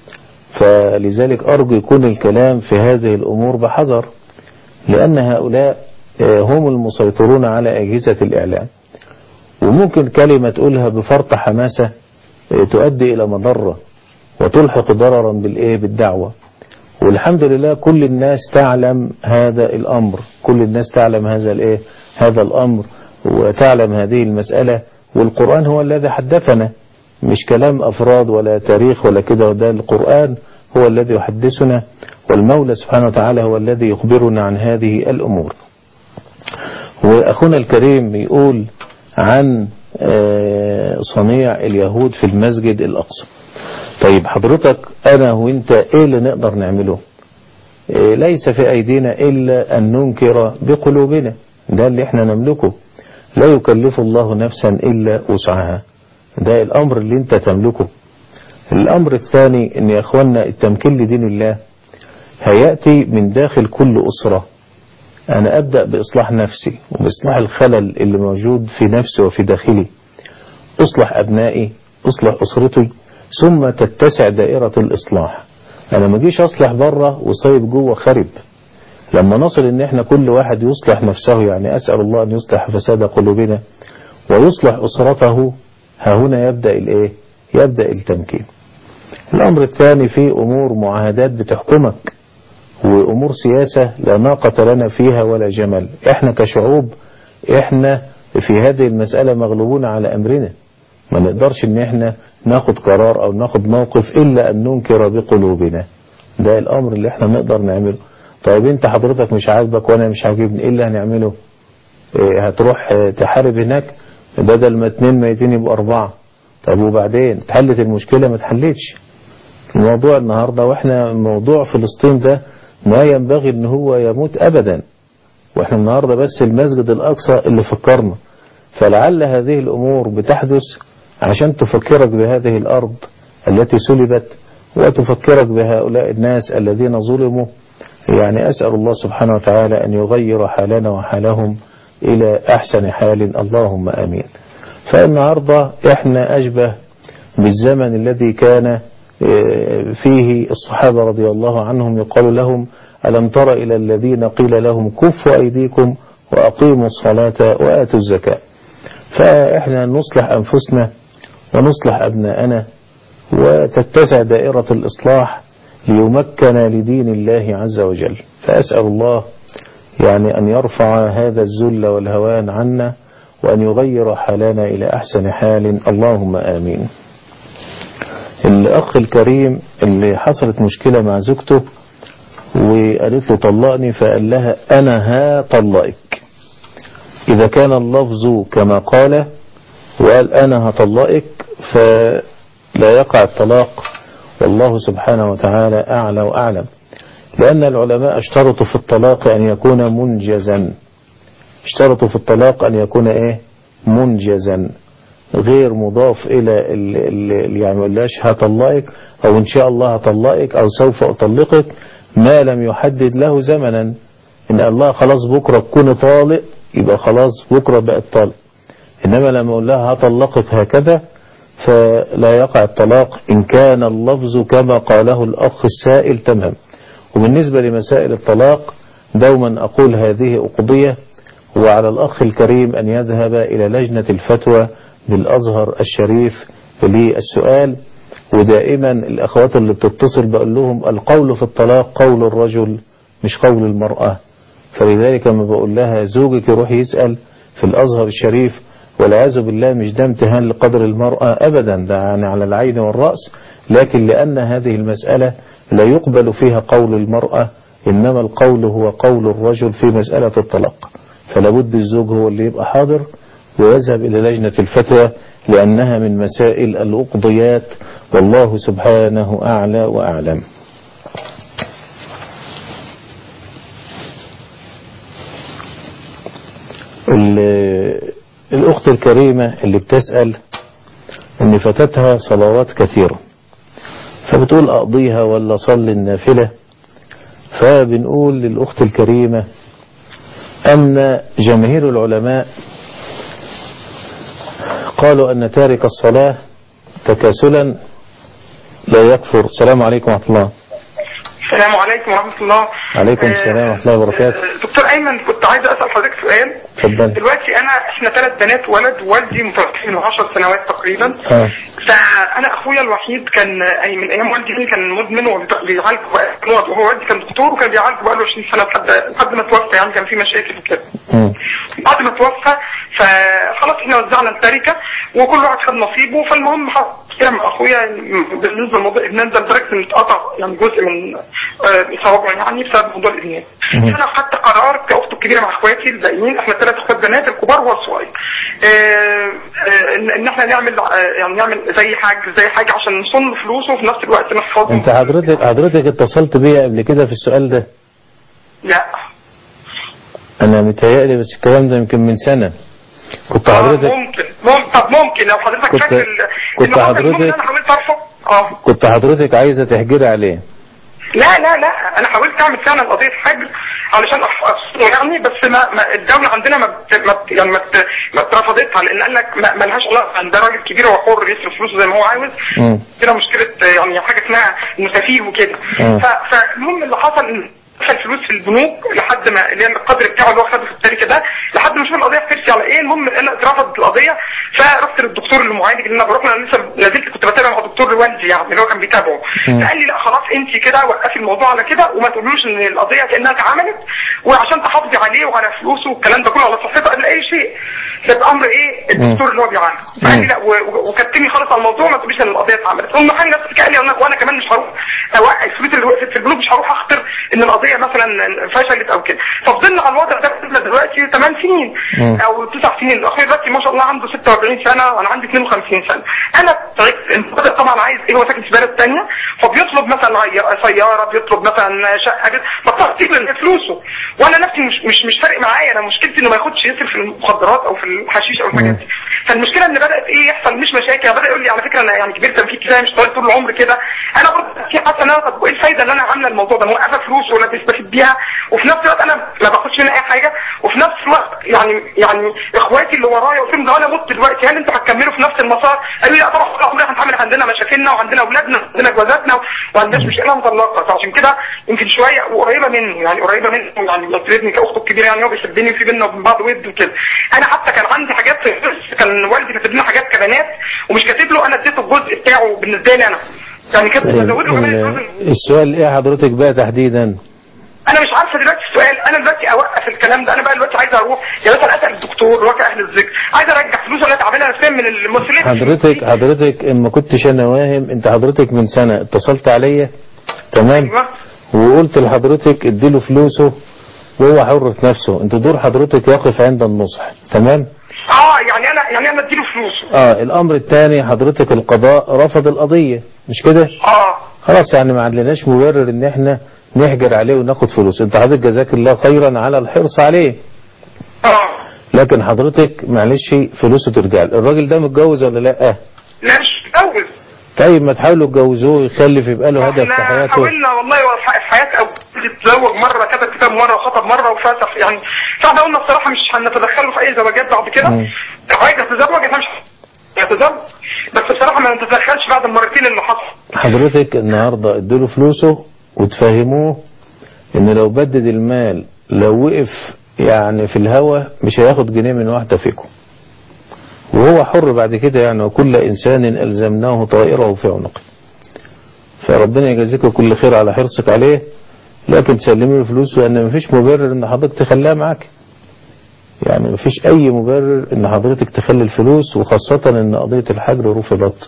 B: فلذلك أرجو يكون الكلام في هذه الأمور بحذر لأن هؤلاء هم المسيطرون على أجهزة الإعلام وممكن كلمة تقولها بفرط حماسة تؤدي إلى مضرة وتلحق ضررا بالإيه بالدعوة والحمد لله كل الناس تعلم هذا الأمر كل الناس تعلم هذا الإيه هذا الأمر وتعلم هذه المسألة والقرآن هو الذي حدثنا مش كلام أفراد ولا تاريخ ولا كده وده القرآن هو الذي يحدثنا والمولى سبحانه وتعالى هو الذي يخبرنا عن هذه الأمور وأخونا الكريم يقول عن صنيع اليهود في المسجد الأقصى طيب حضرتك أنا وإنت إيه اللي نقدر نعمله إيه ليس في أيدينا إلا أن ننكر بقلوبنا ده اللي احنا نملكه لا يكلف الله نفسا إلا وسعها ده الأمر اللي انت تملكه الأمر الثاني ان يا أخوانا التمكين لدين الله هيأتي من داخل كل أسرة أنا أبدأ بإصلاح نفسي وبإصلاح الخلل اللي موجود في نفسي وفي داخلي أصلح أبنائي أصلح أسرتي ثم تتسع دائرة الإصلاح أنا ما جيش أصلح بره وصيب جوه خرب لما نصل ان احنا كل واحد يصلح نفسه يعني أسأل الله أن يصلح فساد قلوبنا ويصلح أسرته ها هنا يبدأ الايه يبدأ التمكين الأمر الثاني في أمور معاهدات بتحكمك وأمور سياسة لا ناقة لنا فيها ولا جمل احنا كشعوب احنا في هذه المسألة مغلوبون على أمرنا ما نقدرش ان احنا ناخد قرار او ناخد موقف الا ان ننكر بقلوبنا ده الامر اللي احنا نقدر نعمله طيب انت حضرتك مش عاجبك وانا مش عاجبني ايه اللي هنعمله إيه هتروح تحارب هناك بدل ما اتنين ميتين يبقوا اربعة طيب وبعدين اتحلت المشكلة ما اتحلتش الموضوع النهاردة واحنا موضوع فلسطين ده ما ينبغي ان هو يموت ابدا واحنا النهاردة بس المسجد الاقصى اللي فكرنا فلعل هذه الامور بتحدث عشان تفكرك بهذه الارض التي سلبت وتفكرك بهؤلاء الناس الذين ظلموا يعني أسأل الله سبحانه وتعالى أن يغير حالنا وحالهم إلى أحسن حال اللهم أمين فالنهاردة إحنا أشبه بالزمن الذي كان فيه الصحابة رضي الله عنهم يقال لهم ألم تر إلى الذين قيل لهم كفوا أيديكم وأقيموا الصلاة وآتوا الزكاة فإحنا نصلح أنفسنا ونصلح أبناءنا وتتسع دائرة الإصلاح ليمكن لدين الله عز وجل فأسأل الله يعني أن يرفع هذا الذل والهوان عنا وأن يغير حالنا إلى أحسن حال اللهم آمين الأخ الكريم اللي حصلت مشكلة مع زوجته وقالت له طلقني فقال لها أنا هطلقك إذا كان اللفظ كما قال وقال أنا هطلقك فلا يقع الطلاق والله سبحانه وتعالى أعلى وأعلم لأن العلماء اشترطوا في الطلاق أن يكون منجزا اشترطوا في الطلاق أن يكون إيه منجزا غير مضاف إلى ال ال يعني ما قالهاش هطلقك أو إن شاء الله هطلقك أو سوف أطلقك ما لم يحدد له زمنا إن الله خلاص بكرة تكون طالق يبقى خلاص بكرة بقت طالق إنما لما أقول لها هطلقك هكذا فلا يقع الطلاق إن كان اللفظ كما قاله الأخ السائل تمام وبالنسبة لمسائل الطلاق دوما أقول هذه أقضية وعلى الأخ الكريم أن يذهب إلى لجنة الفتوى بالأزهر الشريف للسؤال ودائما الأخوات اللي بتتصل بقول لهم القول في الطلاق قول الرجل مش قول المرأة فلذلك لما بقول لها زوجك يروح يسأل في الأزهر الشريف والعياذ بالله مش ده امتهان لقدر المرأة أبدا ده يعني على العين والرأس لكن لأن هذه المسألة لا يقبل فيها قول المرأة إنما القول هو قول الرجل في مسألة الطلاق فلابد الزوج هو اللي يبقى حاضر ويذهب إلى لجنة الفتوى لأنها من مسائل الأقضيات والله سبحانه أعلى وأعلم الأخت الكريمة اللي بتسأل أن فاتتها صلوات كثيرة فبتقول أقضيها ولا صلي النافلة فبنقول للأخت الكريمة أن جماهير العلماء قالوا أن تارك الصلاة تكاسلا لا يكفر السلام عليكم ورحمة الله
C: السلام عليكم ورحمة الله
B: عليكم السلام ورحمة الله وبركاته
C: دكتور أيمن كنت عايز أسأل حضرتك سؤال
B: اتفضل
C: دلوقتي أنا إحنا ثلاث بنات ولد والدي متوفي من 10 سنوات تقريبا
B: آه.
C: فأنا أخويا الوحيد كان أي من أيام والدي كان مدمن وبيعالج وهو والدي كان دكتور وكان بيعالج بقاله 20 سنة لحد لحد ما توفى يعني كان في مشاكل وكده
B: مم.
C: بعد ما توفى فخلاص احنا وزعنا التركة وكل واحد خد نصيبه فالمهم حصل كده مع اخويا بالنسبه لموضوع الادمان ده لدرجه ان اتقطع يعني جزء من آه، صوابعه يعني بسبب موضوع الادمان.
B: مم.
C: فانا خدت قرار كاخته الكبيره مع اخواتي الباقيين احنا ثلاث اخوات بنات الكبار وهو الصغير. آه، آه، ان إن احنا نعمل آه، يعني نعمل زي حاجه زي حاجه عشان نصن فلوسه وفي نفس الوقت نحفظه.
B: انت حضرتك حضرتك اتصلت بيا قبل كده في السؤال ده
C: لا
B: انا متهيألي بس الكلام ده يمكن من سنة كنت حضرتك
C: ممكن ممكن طب ممكن لو حضرتك
B: كنت-
C: فاكر ال-
B: كنت
C: إن هو كان المهم
B: حضرتك-
C: إن انا حاولت ارفع اه
B: كنت حضرتك عايزة تحجري عليه
C: لا لا لا انا حاولت اعمل فعلا قضيه حجر علشان أح- افصله يعني بس ما, ما الدوله عندنا ما بت ما بت يعني ما, بت ما اترفضتها لان قال لك ما, ما لهاش علاقه عن ده راجل كبير وهو حر يصرف فلوسه زي ما هو عاوز
B: مم.
C: كده مشكله آه، يعني حاجه اسمها انه سفيه وكده
B: مم.
C: ف- فالمهم اللي حصل ان دخل فلوس في البنوك لحد ما اللي هي القدر بتاعه اللي هو خده في التاريخ ده لحد ما اشوف القضيه بترسي على ايه المهم انا اترفضت القضيه فرحت للدكتور المعالج اللي انا بروح له انا لسه لازلت كنت بتابع مع دكتور والدي يعني اللي هو كان بيتابعه
B: مم.
C: فقال لي لا خلاص انت كده وقفي الموضوع على كده وما تقولوش ان القضيه كانها اتعملت وعشان تحافظي عليه وعلى فلوسه والكلام ده كله على صحته قبل اي شيء ده بامر ايه الدكتور اللي هو بيعالجه فقال لي لا و- و- وكتمي خالص على الموضوع ما تقوليش ان القضيه اتعملت والمحامي نفسه قال لي وانا وانا كمان مش هروح اوقف الفلوس اللي وقفت في البنوك مش هروح اخطر ان القضيه مثلا فشلت او كده ففضلنا على الوضع ده فضلنا دلوقتي 8 سنين
B: مم.
C: او 9 سنين اخويا دلوقتي ما شاء الله عنده 46 سنه وانا عندي 52 سنه انا تعبت انت طبعا عايز ايه هو ساكن في بلد ثانيه فبيطلب مثلا عي- سياره بيطلب مثلا شقه كده فبتعرف تجيب فلوسه وانا نفسي مش مش مش فارق معايا انا مشكلتي انه ما ياخدش يصرف في المخدرات او في الحشيش او الحاجات دي فالمشكله ان بدات ايه يحصل مش مشاكل بدا يقول لي على فكره انا يعني كبرت فيك كده مش طويل طول العمر كده انا برضه في حاسه ان انا طب وايه الفايده ان انا عامله الموضوع ده موقفه فلوس ولا بستفيد بيها وفي نفس الوقت انا ما باخدش منها اي حاجه وفي نفس الوقت يعني يعني اخواتي اللي ورايا قلت لهم ده انا مت دلوقتي هل انتوا هتكملوا في نفس المسار؟ قالوا لي لا طبعا طول عمرنا هنتعامل عندنا مشاكلنا وعندنا اولادنا وعندنا جوازاتنا وما عندناش مشكله مطلقه فعشان كده يمكن شويه وقريبه منه يعني قريبه منه يعني بتريدني كاخته الكبيره يعني هو بيحبني وفي بينا وبين بعض ود وكده انا حتى كان عندي حاجات في الفلوس كان والدي كاتب لنا حاجات كبنات ومش كاتب له انا اديته الجزء بتاعه بالنسبه لي انا يعني كنت بزود له كمان الفلوس
B: السؤال ايه حضرتك بقى تحديدا
C: انا مش عارفه دلوقتي السؤال انا دلوقتي اوقف الكلام ده انا بقى دلوقتي عايز اروح يا مثلا اسال الدكتور واجي اهل الذكر عايز ارجع فلوس ولا تعبانه نفسيا من المسؤولين
B: حضرتك حضرتك إن ما كنتش انا واهم انت حضرتك من سنة اتصلت عليا تمام
C: ايوه
B: وقلت لحضرتك اديله فلوسه وهو حر في نفسه انت دور حضرتك يقف عند النصح تمام
C: اه يعني انا يعني انا اديله فلوسه
B: اه الامر الثاني حضرتك القضاء رفض القضية مش كده
C: اه
B: خلاص يعني ما عندناش مبرر ان احنا نحجر عليه وناخد فلوس انت حضرتك جزاك الله خيرا على الحرص عليه
C: اه
B: لكن حضرتك معلش فلوسه ترجع له. الراجل ده متجوز ولا لا
C: لا مش متجوز
B: طيب ما تحاولوا تجوزوه يخلف يبقى له هدف في
C: احنا
B: حياته
C: حاولنا والله هو في في حياة ابوه اتزوج مرة كتب كتاب مرة وخطب مرة وفسخ يعني فاحنا قلنا بصراحة مش هنتدخله في اي زواجات بعد كده
B: مم.
C: عايز يتزوج احنا مش يتزوج بس بصراحة ما نتدخلش بعد المرتين اللي حصل
B: حضرتك النهاردة اديله فلوسه وتفهموه ان لو بدد المال لو وقف يعني في الهوا مش هياخد جنيه من واحدة فيكم وهو حر بعد كده يعني وكل إنسان ألزمناه طائره في عنقه فربنا يجازيك كل خير على حرصك عليه لكن تسلمي له فلوس لأن مفيش مبرر إن حضرتك تخليها معاك يعني مفيش أي مبرر إن حضرتك تخلي الفلوس وخاصة إن قضية الحجر رفضت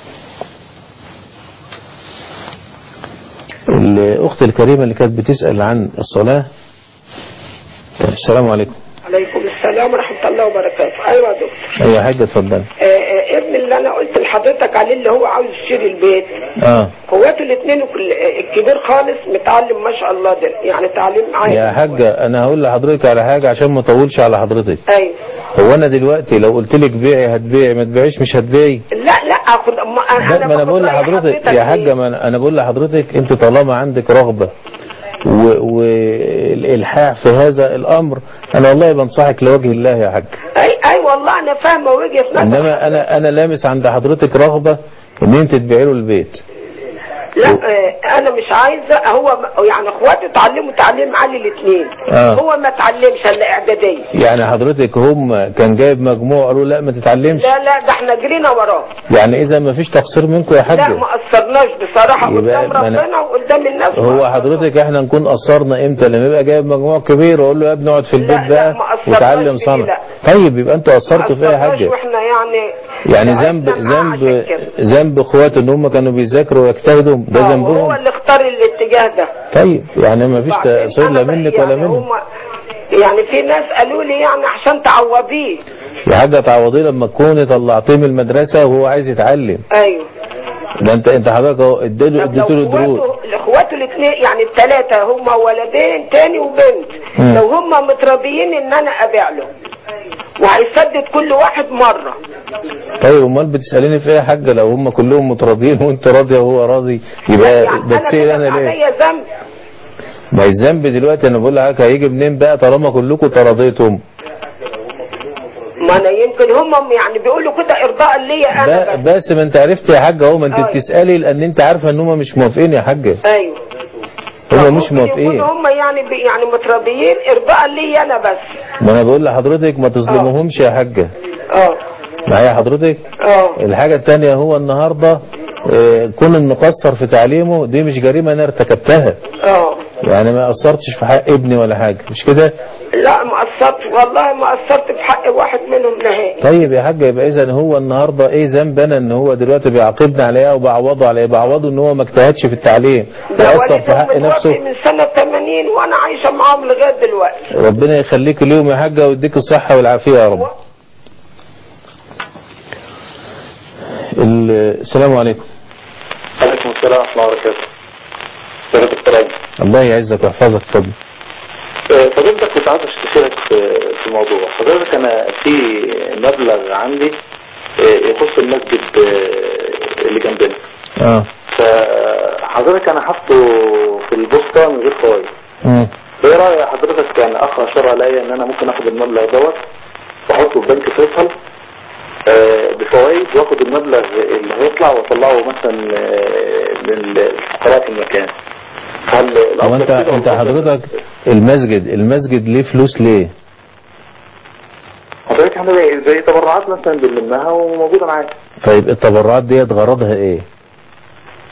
B: الأخت الكريمة اللي كانت بتسأل عن الصلاة طيب السلام عليكم
F: عليكم السلام ورحمة الله وبركاته أيوة يا دكتور
B: أيوة يا حاجة اتفضل
F: آه، آه، ابن اللي أنا قلت لحضرتك عليه اللي هو عاوز يشتري البيت
B: اه
F: اخواته الاثنين وكل- آه، الكبير خالص متعلم ما شاء الله ده يعني تعليم عالي
B: يا حاجة أنا هقول لحضرتك على حاجة عشان ما أطولش على حضرتك
F: ايوه
B: هو أنا دلوقتي لو قلت لك بيعي هتبيعي ما تبيعيش مش هتبيعي
F: لا لا اخد ما
B: لا، ما أنا
F: باخد
B: بقول
F: رأي
B: لحضرتك
F: حضرتك
B: يا حاجة
F: إيه؟
B: ما أنا- أنا بقول لحضرتك أنت طالما عندك رغبة والإلحاح في هذا الأمر أنا والله بنصحك لوجه الله يا حاج
F: اي اي والله انا فاهمه وجهه نظر
B: إنما أنا أنا لامس عند حضرتك رغبة إن أنت تبيعي له البيت
F: لا آه، انا مش عايزه هو م- يعني اخواته اتعلموا تعليم عالي الاثنين
B: آه.
F: هو ما اتعلمش الا اعداديه
B: يعني حضرتك هم كان جايب مجموع قالوا لا ما تتعلمش
F: لا لا ده احنا جرينا وراه
B: يعني إذا ما فيش تقصير منكم يا
F: لا
B: حاجة
F: ما قصرناش بصراحه
B: يبقى
F: قدام
B: ما أنا-
F: ربنا وقدام الناس ما
B: هو
F: قصرناش.
B: حضرتك احنا نكون قصرنا امتى لما يبقى جايب مجموع كبير واقول له يا ابني اقعد في البيت
F: لا،
B: بقى
F: ما قصرناش
B: وتعلم
F: فيه،
B: صنع
F: لا.
B: طيب يبقى انتوا قصرتوا في ايه يا
F: قصرناش
B: حاجه
F: واحنا يعني
B: يعني
F: تعبنا
B: ذنب
F: معاه
B: ذنب
F: عشان كده.
B: ذنب اخواته ان هم كانوا بيذاكروا ويجتهدوا ده
F: آه، وهو
B: ذنبهم
F: اللي اختار الاتجاه ده
B: طيب يعني ما فيش
F: بعدين
B: تقصير
F: أنا
B: لا
F: بقى
B: منك ولا
F: يعني
B: منهم
F: هم يعني في ناس قالوا لي يعني عشان تعوضيه
B: يا حاجه تعوضيه لما تكوني طلعتيه من المدرسه وهو عايز يتعلم
F: ايوه
B: ده انت انت حضرتك اهو اديله
F: طب لو
B: اديته له دروس
F: اخواته اخواته الاثنين يعني الثلاثه هم ولدين تاني وبنت
B: مم.
F: لو هم متراضيين ان انا ابيع له وهيسدد كل واحد مره
B: طيب امال بتساليني في ايه يا حاجه لو هم كلهم متراضيين وانت راضيه وهو راضي يبقى
F: يعني
B: بتسال
F: كده
B: انا ليه
F: عليا ذنب
B: ما الذنب دلوقتي انا بقول لك هيجي منين بقى طالما كلكم تراضيتم
F: ما انا يمكن هم يعني بيقولوا كده ارضاء ليا انا
B: ب-
F: بس
B: بس ما انت عرفت يا حاجه اهو ما انت
F: أيوة.
B: بتسالي لان انت عارفه ان هم مش موافقين يا حاجه
F: ايوه
B: هم مش
F: ممكن
B: موافقين
F: يكونوا هم يعني بي يعني متراضيين ارضاء ليا انا بس
B: ما انا بقول لحضرتك ما تظلموهمش يا حاجه
F: اه
B: معايا حضرتك
F: اه
B: الحاجه الثانيه هو النهارده آه، كون المقصر في تعليمه دي مش جريمه انا ارتكبتها
F: اه
B: يعني ما قصرتش في حق ابني ولا حاجه مش كده
F: لا ما قصرت والله ما قصرت في حق واحد منهم نهائي
B: طيب يا حاجه يبقى اذا هو النهارده ايه ذنب انا ان هو دلوقتي بيعاقبني على ايه وبعوضه على ايه بعوضه ان هو ما اجتهدش في التعليم
F: ده
B: وقصر في حق
F: والدهم
B: نفسه
F: متوفي من سنة 80 وانا عايشة معاهم لغاية دلوقتي
B: ربنا يخليك اليوم يا حاجة ويديك الصحة والعافية يا رب ال- السلام عليكم
L: عليكم السلام ورحمة الله وبركاته. ازيك يا دكتور أيمن؟
B: الله يعزك ويحفظك اتفضل
L: آه، فضيلتك كنت عايز استشيرك في في موضوع حضرتك انا في مبلغ عندي آه، يخص المسجد آه، اللي جنبنا
B: اه
L: فحضرتك انا حاطه في البوسطة من غير فوائد
B: مم.
L: ايه رأي حضرتك يعني اخ اشار عليا ان انا ممكن اخد المبلغ دوت واحطه في بنك فيصل آه، بفوائد واخد المبلغ اللي هيطلع واطلعه مثلا آه، للفقراء في المكان هل
B: هو
L: الأفضل
B: انت
L: كده
B: انت
L: ولا
B: حضرتك المسجد المسجد ليه فلوس ليه
L: حضرتك احنا زي- زي تبرعات مثلا بنلمها وموجودة معاك
B: طيب التبرعات ديت غرضها ايه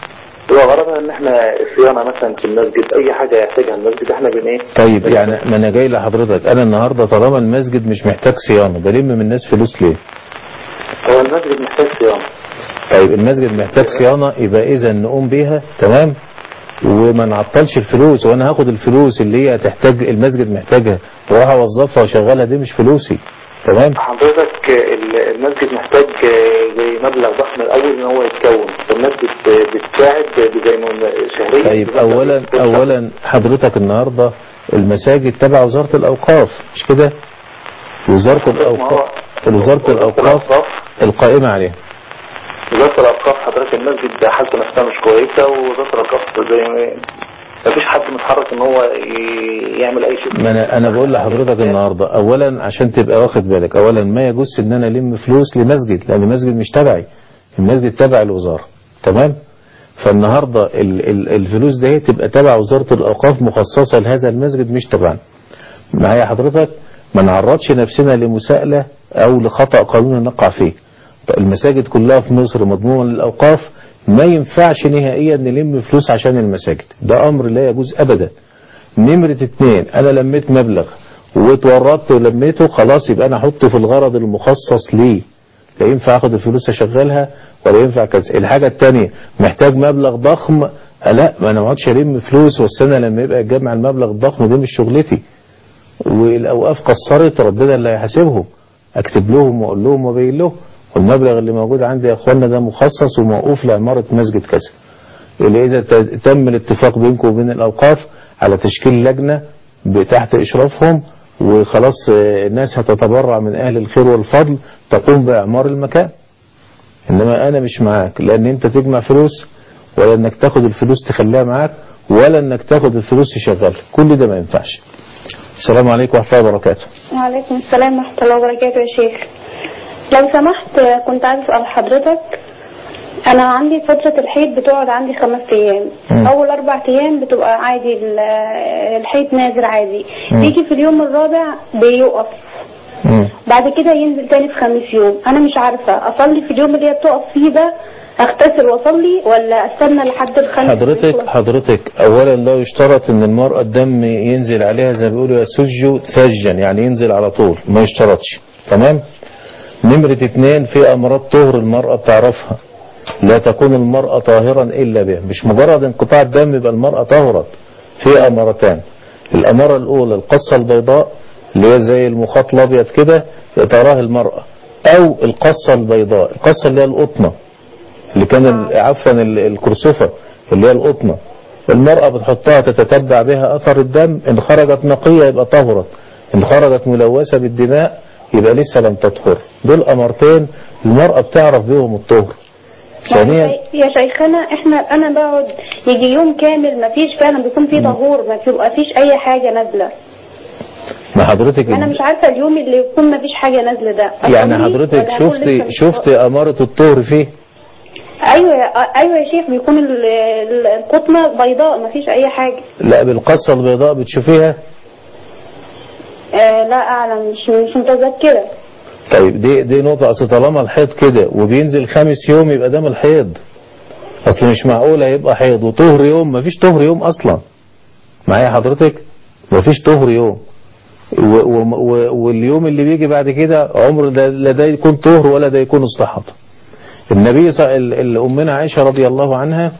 L: وغرضها ان احنا صيانة مثلا في المسجد اي حاجة يحتاجها المسجد احنا بن ايه
B: طيب يعني ما انا جاي لحضرتك انا النهارده طالما المسجد مش محتاج صيانه بلم من الناس فلوس ليه
L: هو المسجد محتاج صيانة
B: طيب المسجد محتاج صيانه يبقى اذا نقوم بيها تمام وما نعطلش الفلوس وانا هاخد الفلوس اللي هي تحتاج المسجد محتاجها واروح اوظفها واشغلها دي مش فلوسي تمام
L: حضرتك ال- المسجد محتاج زي مبلغ ضخم الاول ان هو يتكون فالناس بت- بتساعد زي ما قلنا شهريا
B: طيب اولا اولا حضرتك النهارده المساجد تبع وزاره الاوقاف مش كده وزاره الاوقاف وزاره الاوقاف القائمه عليها
L: وزارة الأوقاف حضرتك المسجد حالته نفسها مش كويسة ووزارة الأوقاف زي ما مفيش حد متحرك إن هو ي- يعمل أي شيء
B: ما انا انا بقول لحضرتك النهارده اولا عشان تبقى واخد بالك اولا ما يجوز ان انا الم فلوس لمسجد لان المسجد مش تبعي المسجد تبع الوزاره تمام فالنهارده ال ال الفلوس دي تبقى تبع وزاره الاوقاف مخصصه لهذا المسجد مش تبعنا معايا حضرتك ما نعرضش نفسنا لمساءله او لخطا قانوني نقع فيه طيب المساجد كلها في مصر مضمونه للاوقاف ما ينفعش نهائيا نلم فلوس عشان المساجد ده امر لا يجوز ابدا نمرة اتنين انا لميت مبلغ واتورطت ولميته خلاص يبقى انا احطه في الغرض المخصص ليه لا ينفع اخد الفلوس اشغلها ولا ينفع كذا الحاجة التانية محتاج مبلغ ضخم لا ما انا ما اقعدش الم فلوس واستنى لما يبقى يتجمع المبلغ الضخم دي مش شغلتي والاوقاف قصرت ربنا اللي هيحاسبهم اكتب لهم واقول لهم وابين لهم والمبلغ اللي موجود عندي يا اخوانا ده مخصص وموقوف لعمارة مسجد كذا اللي إذا ت- تم الاتفاق بينكم وبين الأوقاف على تشكيل لجنة ب- تحت إشرافهم وخلاص آه، الناس هتتبرع من أهل الخير والفضل تقوم بإعمار المكان إنما أنا مش معاك لأن أنت تجمع فلوس ولا إنك تاخد الفلوس تخليها معاك ولا إنك تاخد الفلوس تشغلها كل ده ما ينفعش السلام عليكم ورحمة الله وبركاته
M: وعليكم السلام ورحمة الله وبركاته يا شيخ لو سمحت كنت عايز أسأل حضرتك أنا عندي فترة الحيض بتقعد عندي خمس أيام
N: مم.
M: أول أربع أيام بتبقى عادي ال- الحيض نازل عادي
N: مم.
M: بيجي في اليوم الرابع بيقف بعد كده ينزل تاني في خميس يوم أنا مش عارفة أصلي في اليوم اللي هي بتقف فيه ده أغتسل وأصلي ولا أستنى لحد الخميس
B: حضرتك
M: يخلص؟
B: حضرتك اولا لا يشترط ان المرأة الدم ينزل عليها زي ما بيقولوا يسج ثجا يعني ينزل على طول ما يشترطش تمام نمرة اتنين في امراض طهر المرأة بتعرفها لا تكون المرأة طاهرا الا بها مش مجرد انقطاع الدم يبقى المرأة طهرت في امارتان الامارة الاولى القصة البيضاء اللي هي زي المخاط الابيض كده تراها المرأة او القصة البيضاء القصة اللي هي القطنة اللي كان ال- عفوا ال- الكرسفة اللي هي القطنة المرأة بتحطها تتتبع بها أثر الدم إن خرجت نقية يبقى طهرت إن خرجت ملوثة بالدماء يبقى لسه لم تطهر دول أمرتين المرأة بتعرف بهم الطهر ثانيا
M: يا شيخنا احنا انا بقعد يجي يوم كامل ما فيش فعلا بيكون فيه طهور ما بيبقى فيش اي حاجه نازله
B: ما حضرتك
M: انا مش عارفه اليوم اللي يكون ما فيش حاجه نازله ده
B: يعني
M: أصلي
B: حضرتك
M: ولا أكون
B: شفتي
M: لسه مش
B: شفتي أمارة الطهر فيه
M: ايوه يا- ايوه يا شيخ بيكون ال- ال- القطنه بيضاء ما فيش اي حاجه
B: لا بالقصة البيضاء بتشوفيها
M: آه لا اعلم مش مش متذكره
B: طيب دي دي نقطة أصل طالما الحيض كده وبينزل خامس يوم يبقى ده من الحيض أصل مش معقول هيبقى حيض وطهر يوم مفيش طهر يوم أصلا معايا حضرتك مفيش طهر يوم و و و واليوم اللي بيجي بعد كده عمر ده لا ده يكون طهر ولا ده يكون استحاضة النبي صلى ال- ال- أمنا عائشة رضي الله عنها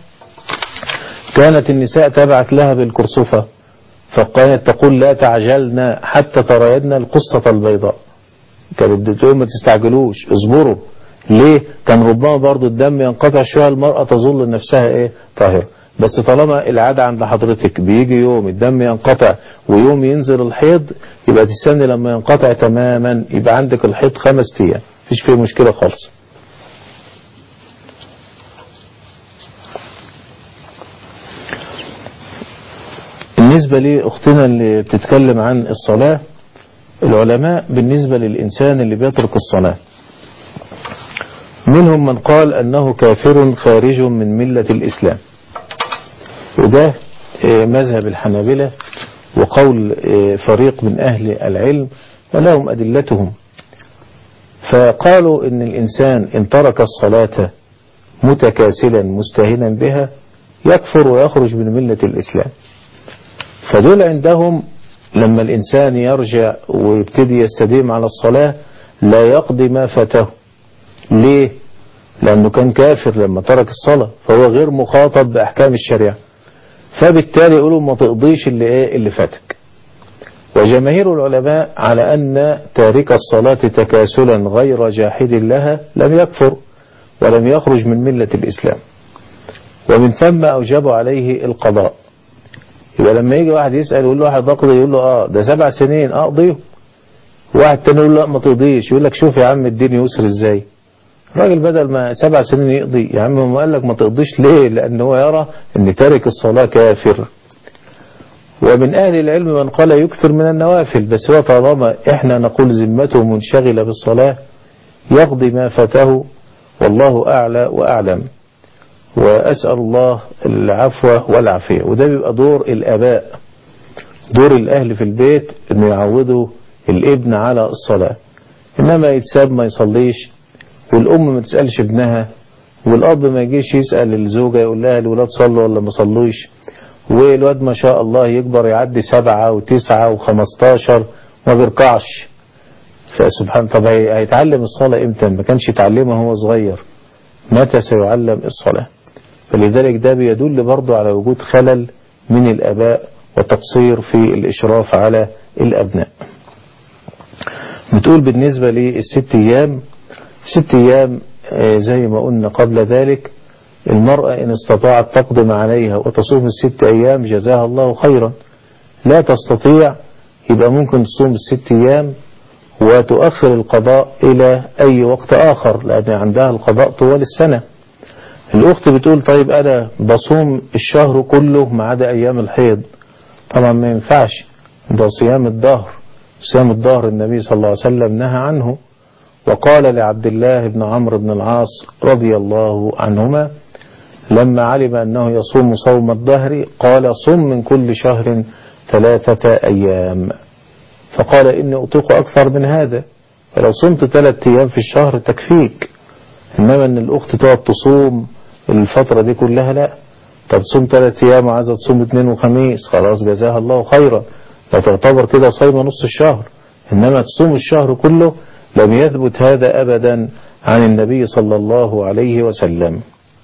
B: كانت النساء تبعت لها بالكرسفة فكانت تقول لا تعجلنا حتى تريدنا القصة البيضاء كانت بتقول ما تستعجلوش اصبروا ليه كان ربما برضو الدم ينقطع شوية المرأة تظل نفسها ايه طاهرة بس طالما العادة عند حضرتك بيجي يوم الدم ينقطع ويوم ينزل الحيض يبقى تستني لما ينقطع تماما يبقى عندك الحيض خمس ايام مفيش فيه مشكلة خالص بالنسبة لأختنا اللي بتتكلم عن الصلاة العلماء بالنسبة للإنسان اللي بيترك الصلاة منهم من قال أنه كافر خارج من ملة الإسلام وده آه، مذهب الحنابلة وقول آه، فريق من أهل العلم ولهم أدلتهم فقالوا إن الإنسان إن ترك الصلاة متكاسلا مستهنا بها يكفر ويخرج من ملة الإسلام فدول عندهم لما الإنسان يرجع ويبتدي يستديم على الصلاة لا يقضي ما فاته ليه؟ لأنه كان كافر لما ترك الصلاة فهو غير مخاطب بأحكام الشريعة فبالتالي يقولوا ما تقضيش اللي, إيه اللي فاتك وجماهير العلماء على أن تارك الصلاة تكاسلا غير جاحد لها لم يكفر ولم يخرج من ملة الإسلام ومن ثم أوجبوا عليه القضاء يبقى لما يجي واحد يسأل يقول له واحد اقضي يقول له اه ده سبع سنين اقضيه واحد تاني يقول له لا ما تقضيش يقول لك شوف يا عم الدين يسر ازاي الراجل بدل ما سبع سنين يقضي يا عم ما قال لك ما تقضيش ليه لان هو يرى ان تارك الصلاة كافر ومن اهل العلم من قال يكثر من النوافل بس هو طالما احنا نقول ذمته منشغلة بالصلاة يقضي ما فاته والله اعلى واعلم وأسأل الله العفو والعافية وده بيبقى دور الآباء دور الأهل في البيت أنه يعودوا الابن على الصلاة إنما يتساب ما يصليش والأم ما تسألش ابنها والأب ما يجيش يسأل الزوجة يقول لها الولاد صلوا ولا ما صلوش والواد ما شاء الله يكبر يعدي سبعة وتسعة وخمستاشر ما بيركعش فسبحان طب هيتعلم الصلاة امتى ما كانش يتعلمها هو صغير متى سيعلم الصلاة فلذلك ده بيدل برضه على وجود خلل من الأباء وتقصير في الإشراف على الأبناء بتقول بالنسبة للست أيام ست أيام زي ما قلنا قبل ذلك المرأة إن استطاعت تقدم عليها وتصوم الست أيام جزاها الله خيرا لا تستطيع يبقى ممكن تصوم الست أيام وتؤخر القضاء إلى أي وقت آخر لأن عندها القضاء طوال السنة الأخت بتقول طيب أنا بصوم الشهر كله ما عدا أيام الحيض طبعا ما ينفعش ده صيام الظهر صيام الظهر النبي صلى الله عليه وسلم نهى عنه وقال لعبد الله بن عمرو بن العاص رضي الله عنهما لما علم أنه يصوم صوم الظهر قال صم من كل شهر ثلاثة أيام فقال إني أطيق أكثر من هذا فلو صمت ثلاثة أيام في الشهر تكفيك إنما أن الأخت تقعد تصوم الفترة دي كلها لا طب تصوم ثلاثة أيام وعايزة تصوم اثنين وخميس خلاص جزاها الله خيرا لا تعتبر كده صايمة نص الشهر إنما تصوم الشهر كله لم يثبت هذا أبدا عن النبي صلى الله عليه وسلم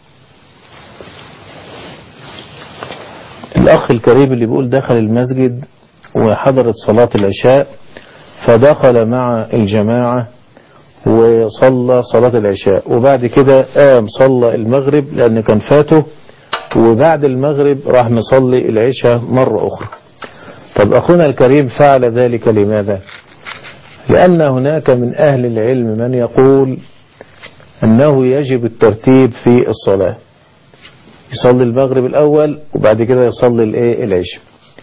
B: الأخ الكريم اللي بيقول دخل المسجد وحضرت صلاة العشاء فدخل مع الجماعة وصلى صلاة العشاء وبعد كده قام صلى المغرب لأن كان فاته وبعد المغرب راح مصلي العشاء مرة أخرى طب أخونا الكريم فعل ذلك لماذا لأن هناك من أهل العلم من يقول أنه يجب الترتيب في الصلاة يصلي المغرب الأول وبعد كده يصلي الايه العشاء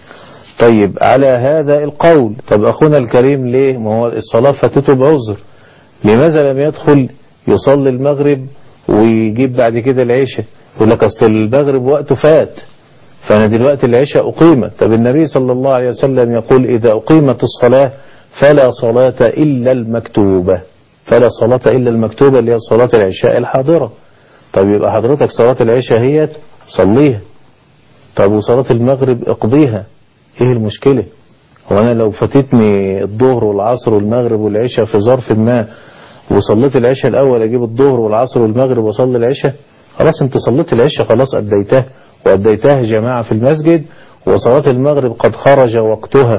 B: طيب على هذا القول طب أخونا الكريم ليه ما هو الصلاة فاتته بعذر لماذا لم يدخل يصلي المغرب ويجيب بعد كده العشاء يقول لك أصل المغرب وقته فات فأنا دلوقتي العشاء أقيمت طب النبي صلى الله عليه وسلم يقول إذا أقيمت الصلاة فلا صلاة إلا المكتوبة فلا صلاة إلا المكتوبة اللي هي صلاة العشاء الحاضرة طب يبقى حضرتك صلاة العشاء هي صليها طب وصلاة المغرب اقضيها ايه المشكلة هو انا لو فاتتني الظهر والعصر والمغرب والعشاء في ظرف ما وصليت العشاء الاول اجيب الظهر والعصر والمغرب واصلي العشاء خلاص انت صليت العشاء خلاص اديتها واديتها جماعة في المسجد وصلاة المغرب قد خرج وقتها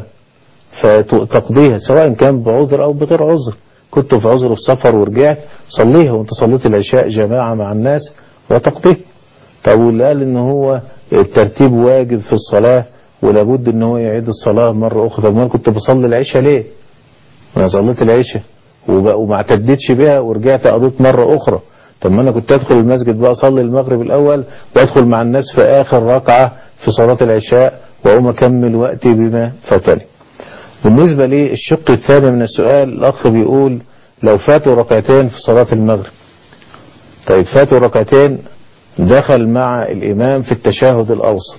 B: فتقضيها سواء كان بعذر او بغير عذر كنت في عذر في سفر ورجعت صليها وانت صليت العشاء جماعة مع الناس وتقضيها طب واللي قال ان هو الترتيب واجب في الصلاة ولابد ان هو يعيد الصلاة مرة اخرى طب ما كنت بصلي العشاء ليه انا صليت العشاء وما اعتدتش بها ورجعت قضيت مرة اخرى طب ما انا كنت ادخل المسجد بقى اصلي المغرب الاول وادخل مع الناس في اخر ركعة في صلاة العشاء واقوم اكمل وقتي بما فاتني بالنسبة للشق الثاني من السؤال الاخ بيقول لو فاتوا ركعتين في صلاة المغرب طيب فاتوا ركعتين دخل مع الامام في التشهد الاوسط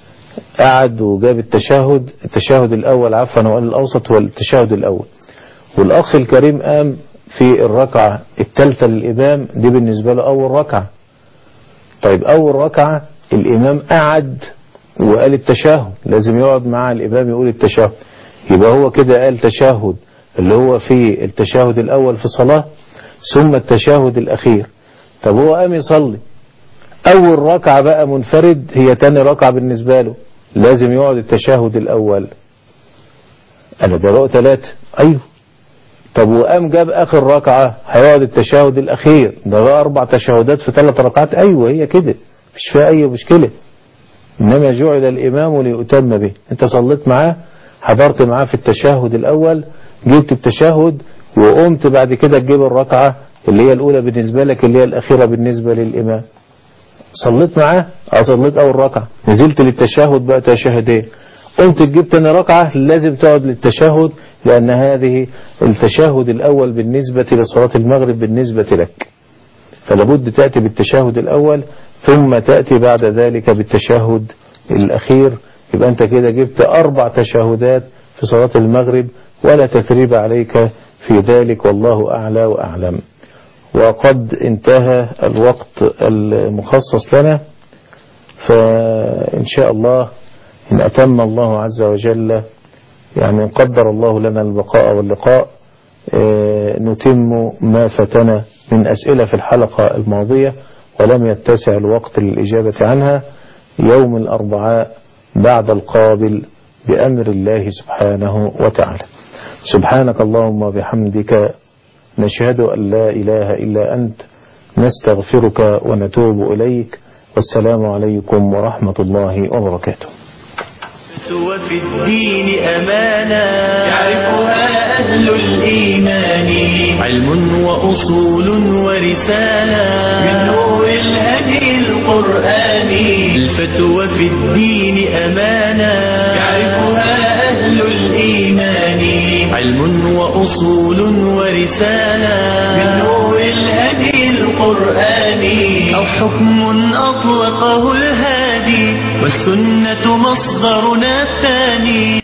B: قعد وجاب التشهد التشهد الأول عفوا وقال الأوسط هو التشهد الأول والأخ الكريم قام في الركعة الثالثة للإمام دي بالنسبة له أول ركعة طيب أول ركعة الإمام قعد وقال التشهد لازم يقعد مع الإمام يقول التشهد يبقى هو كده قال تشهد اللي هو في التشهد الأول في صلاة ثم التشهد الأخير طب هو قام يصلي أول ركعة بقى منفرد هي تاني ركعة بالنسبة له لازم يقعد التشهد الأول أنا ده بقوا ثلاثة أيوه طب وقام جاب آخر ركعة هيقعد التشهد الأخير ده بقى أربع تشهدات في ثلاث ركعات أيوه هي كده مش فيها أي مشكلة إنما جعل الإمام ليؤتم به أنت صليت معاه حضرت معاه في التشهد الأول جبت التشهد وقمت بعد كده تجيب الركعة اللي هي الأولى بالنسبة لك اللي هي الأخيرة بالنسبة للإمام صليت معاه اه صليت أول ركعة نزلت للتشهد بقى تشهدين قمت تجيب تاني ركعة لازم تقعد للتشهد لأن هذه التشهد الأول بالنسبة لصلاة المغرب بالنسبة لك فلابد تأتي بالتشهد الأول ثم تأتي بعد ذلك بالتشهد الأخير يبقى أنت كده جبت أربع تشهدات في صلاة المغرب ولا تثريب عليك في ذلك والله أعلى وأعلم وقد انتهى الوقت المخصص لنا فإن شاء الله إن أتم الله عز وجل يعني قدر الله لنا البقاء واللقاء نتم ما فتنا من أسئلة في الحلقة الماضية ولم يتسع الوقت للإجابة عنها يوم الأربعاء بعد القابل بأمر الله سبحانه وتعالى سبحانك اللهم وبحمدك نشهد أن لا إله إلا أنت نستغفرك ونتوب إليك والسلام عليكم ورحمة الله وبركاته
A: وفي الدين أمانا يعرفها أهل الإيمان علم وأصول ورسالة من نور الهدي القرآني الفتوى في الدين أمانا يعرفها أهل الإيمان علم وأصول ورسالة من نور الهدي القرآني أو حكم أطلقه الهادي والسنة مصدرنا الثاني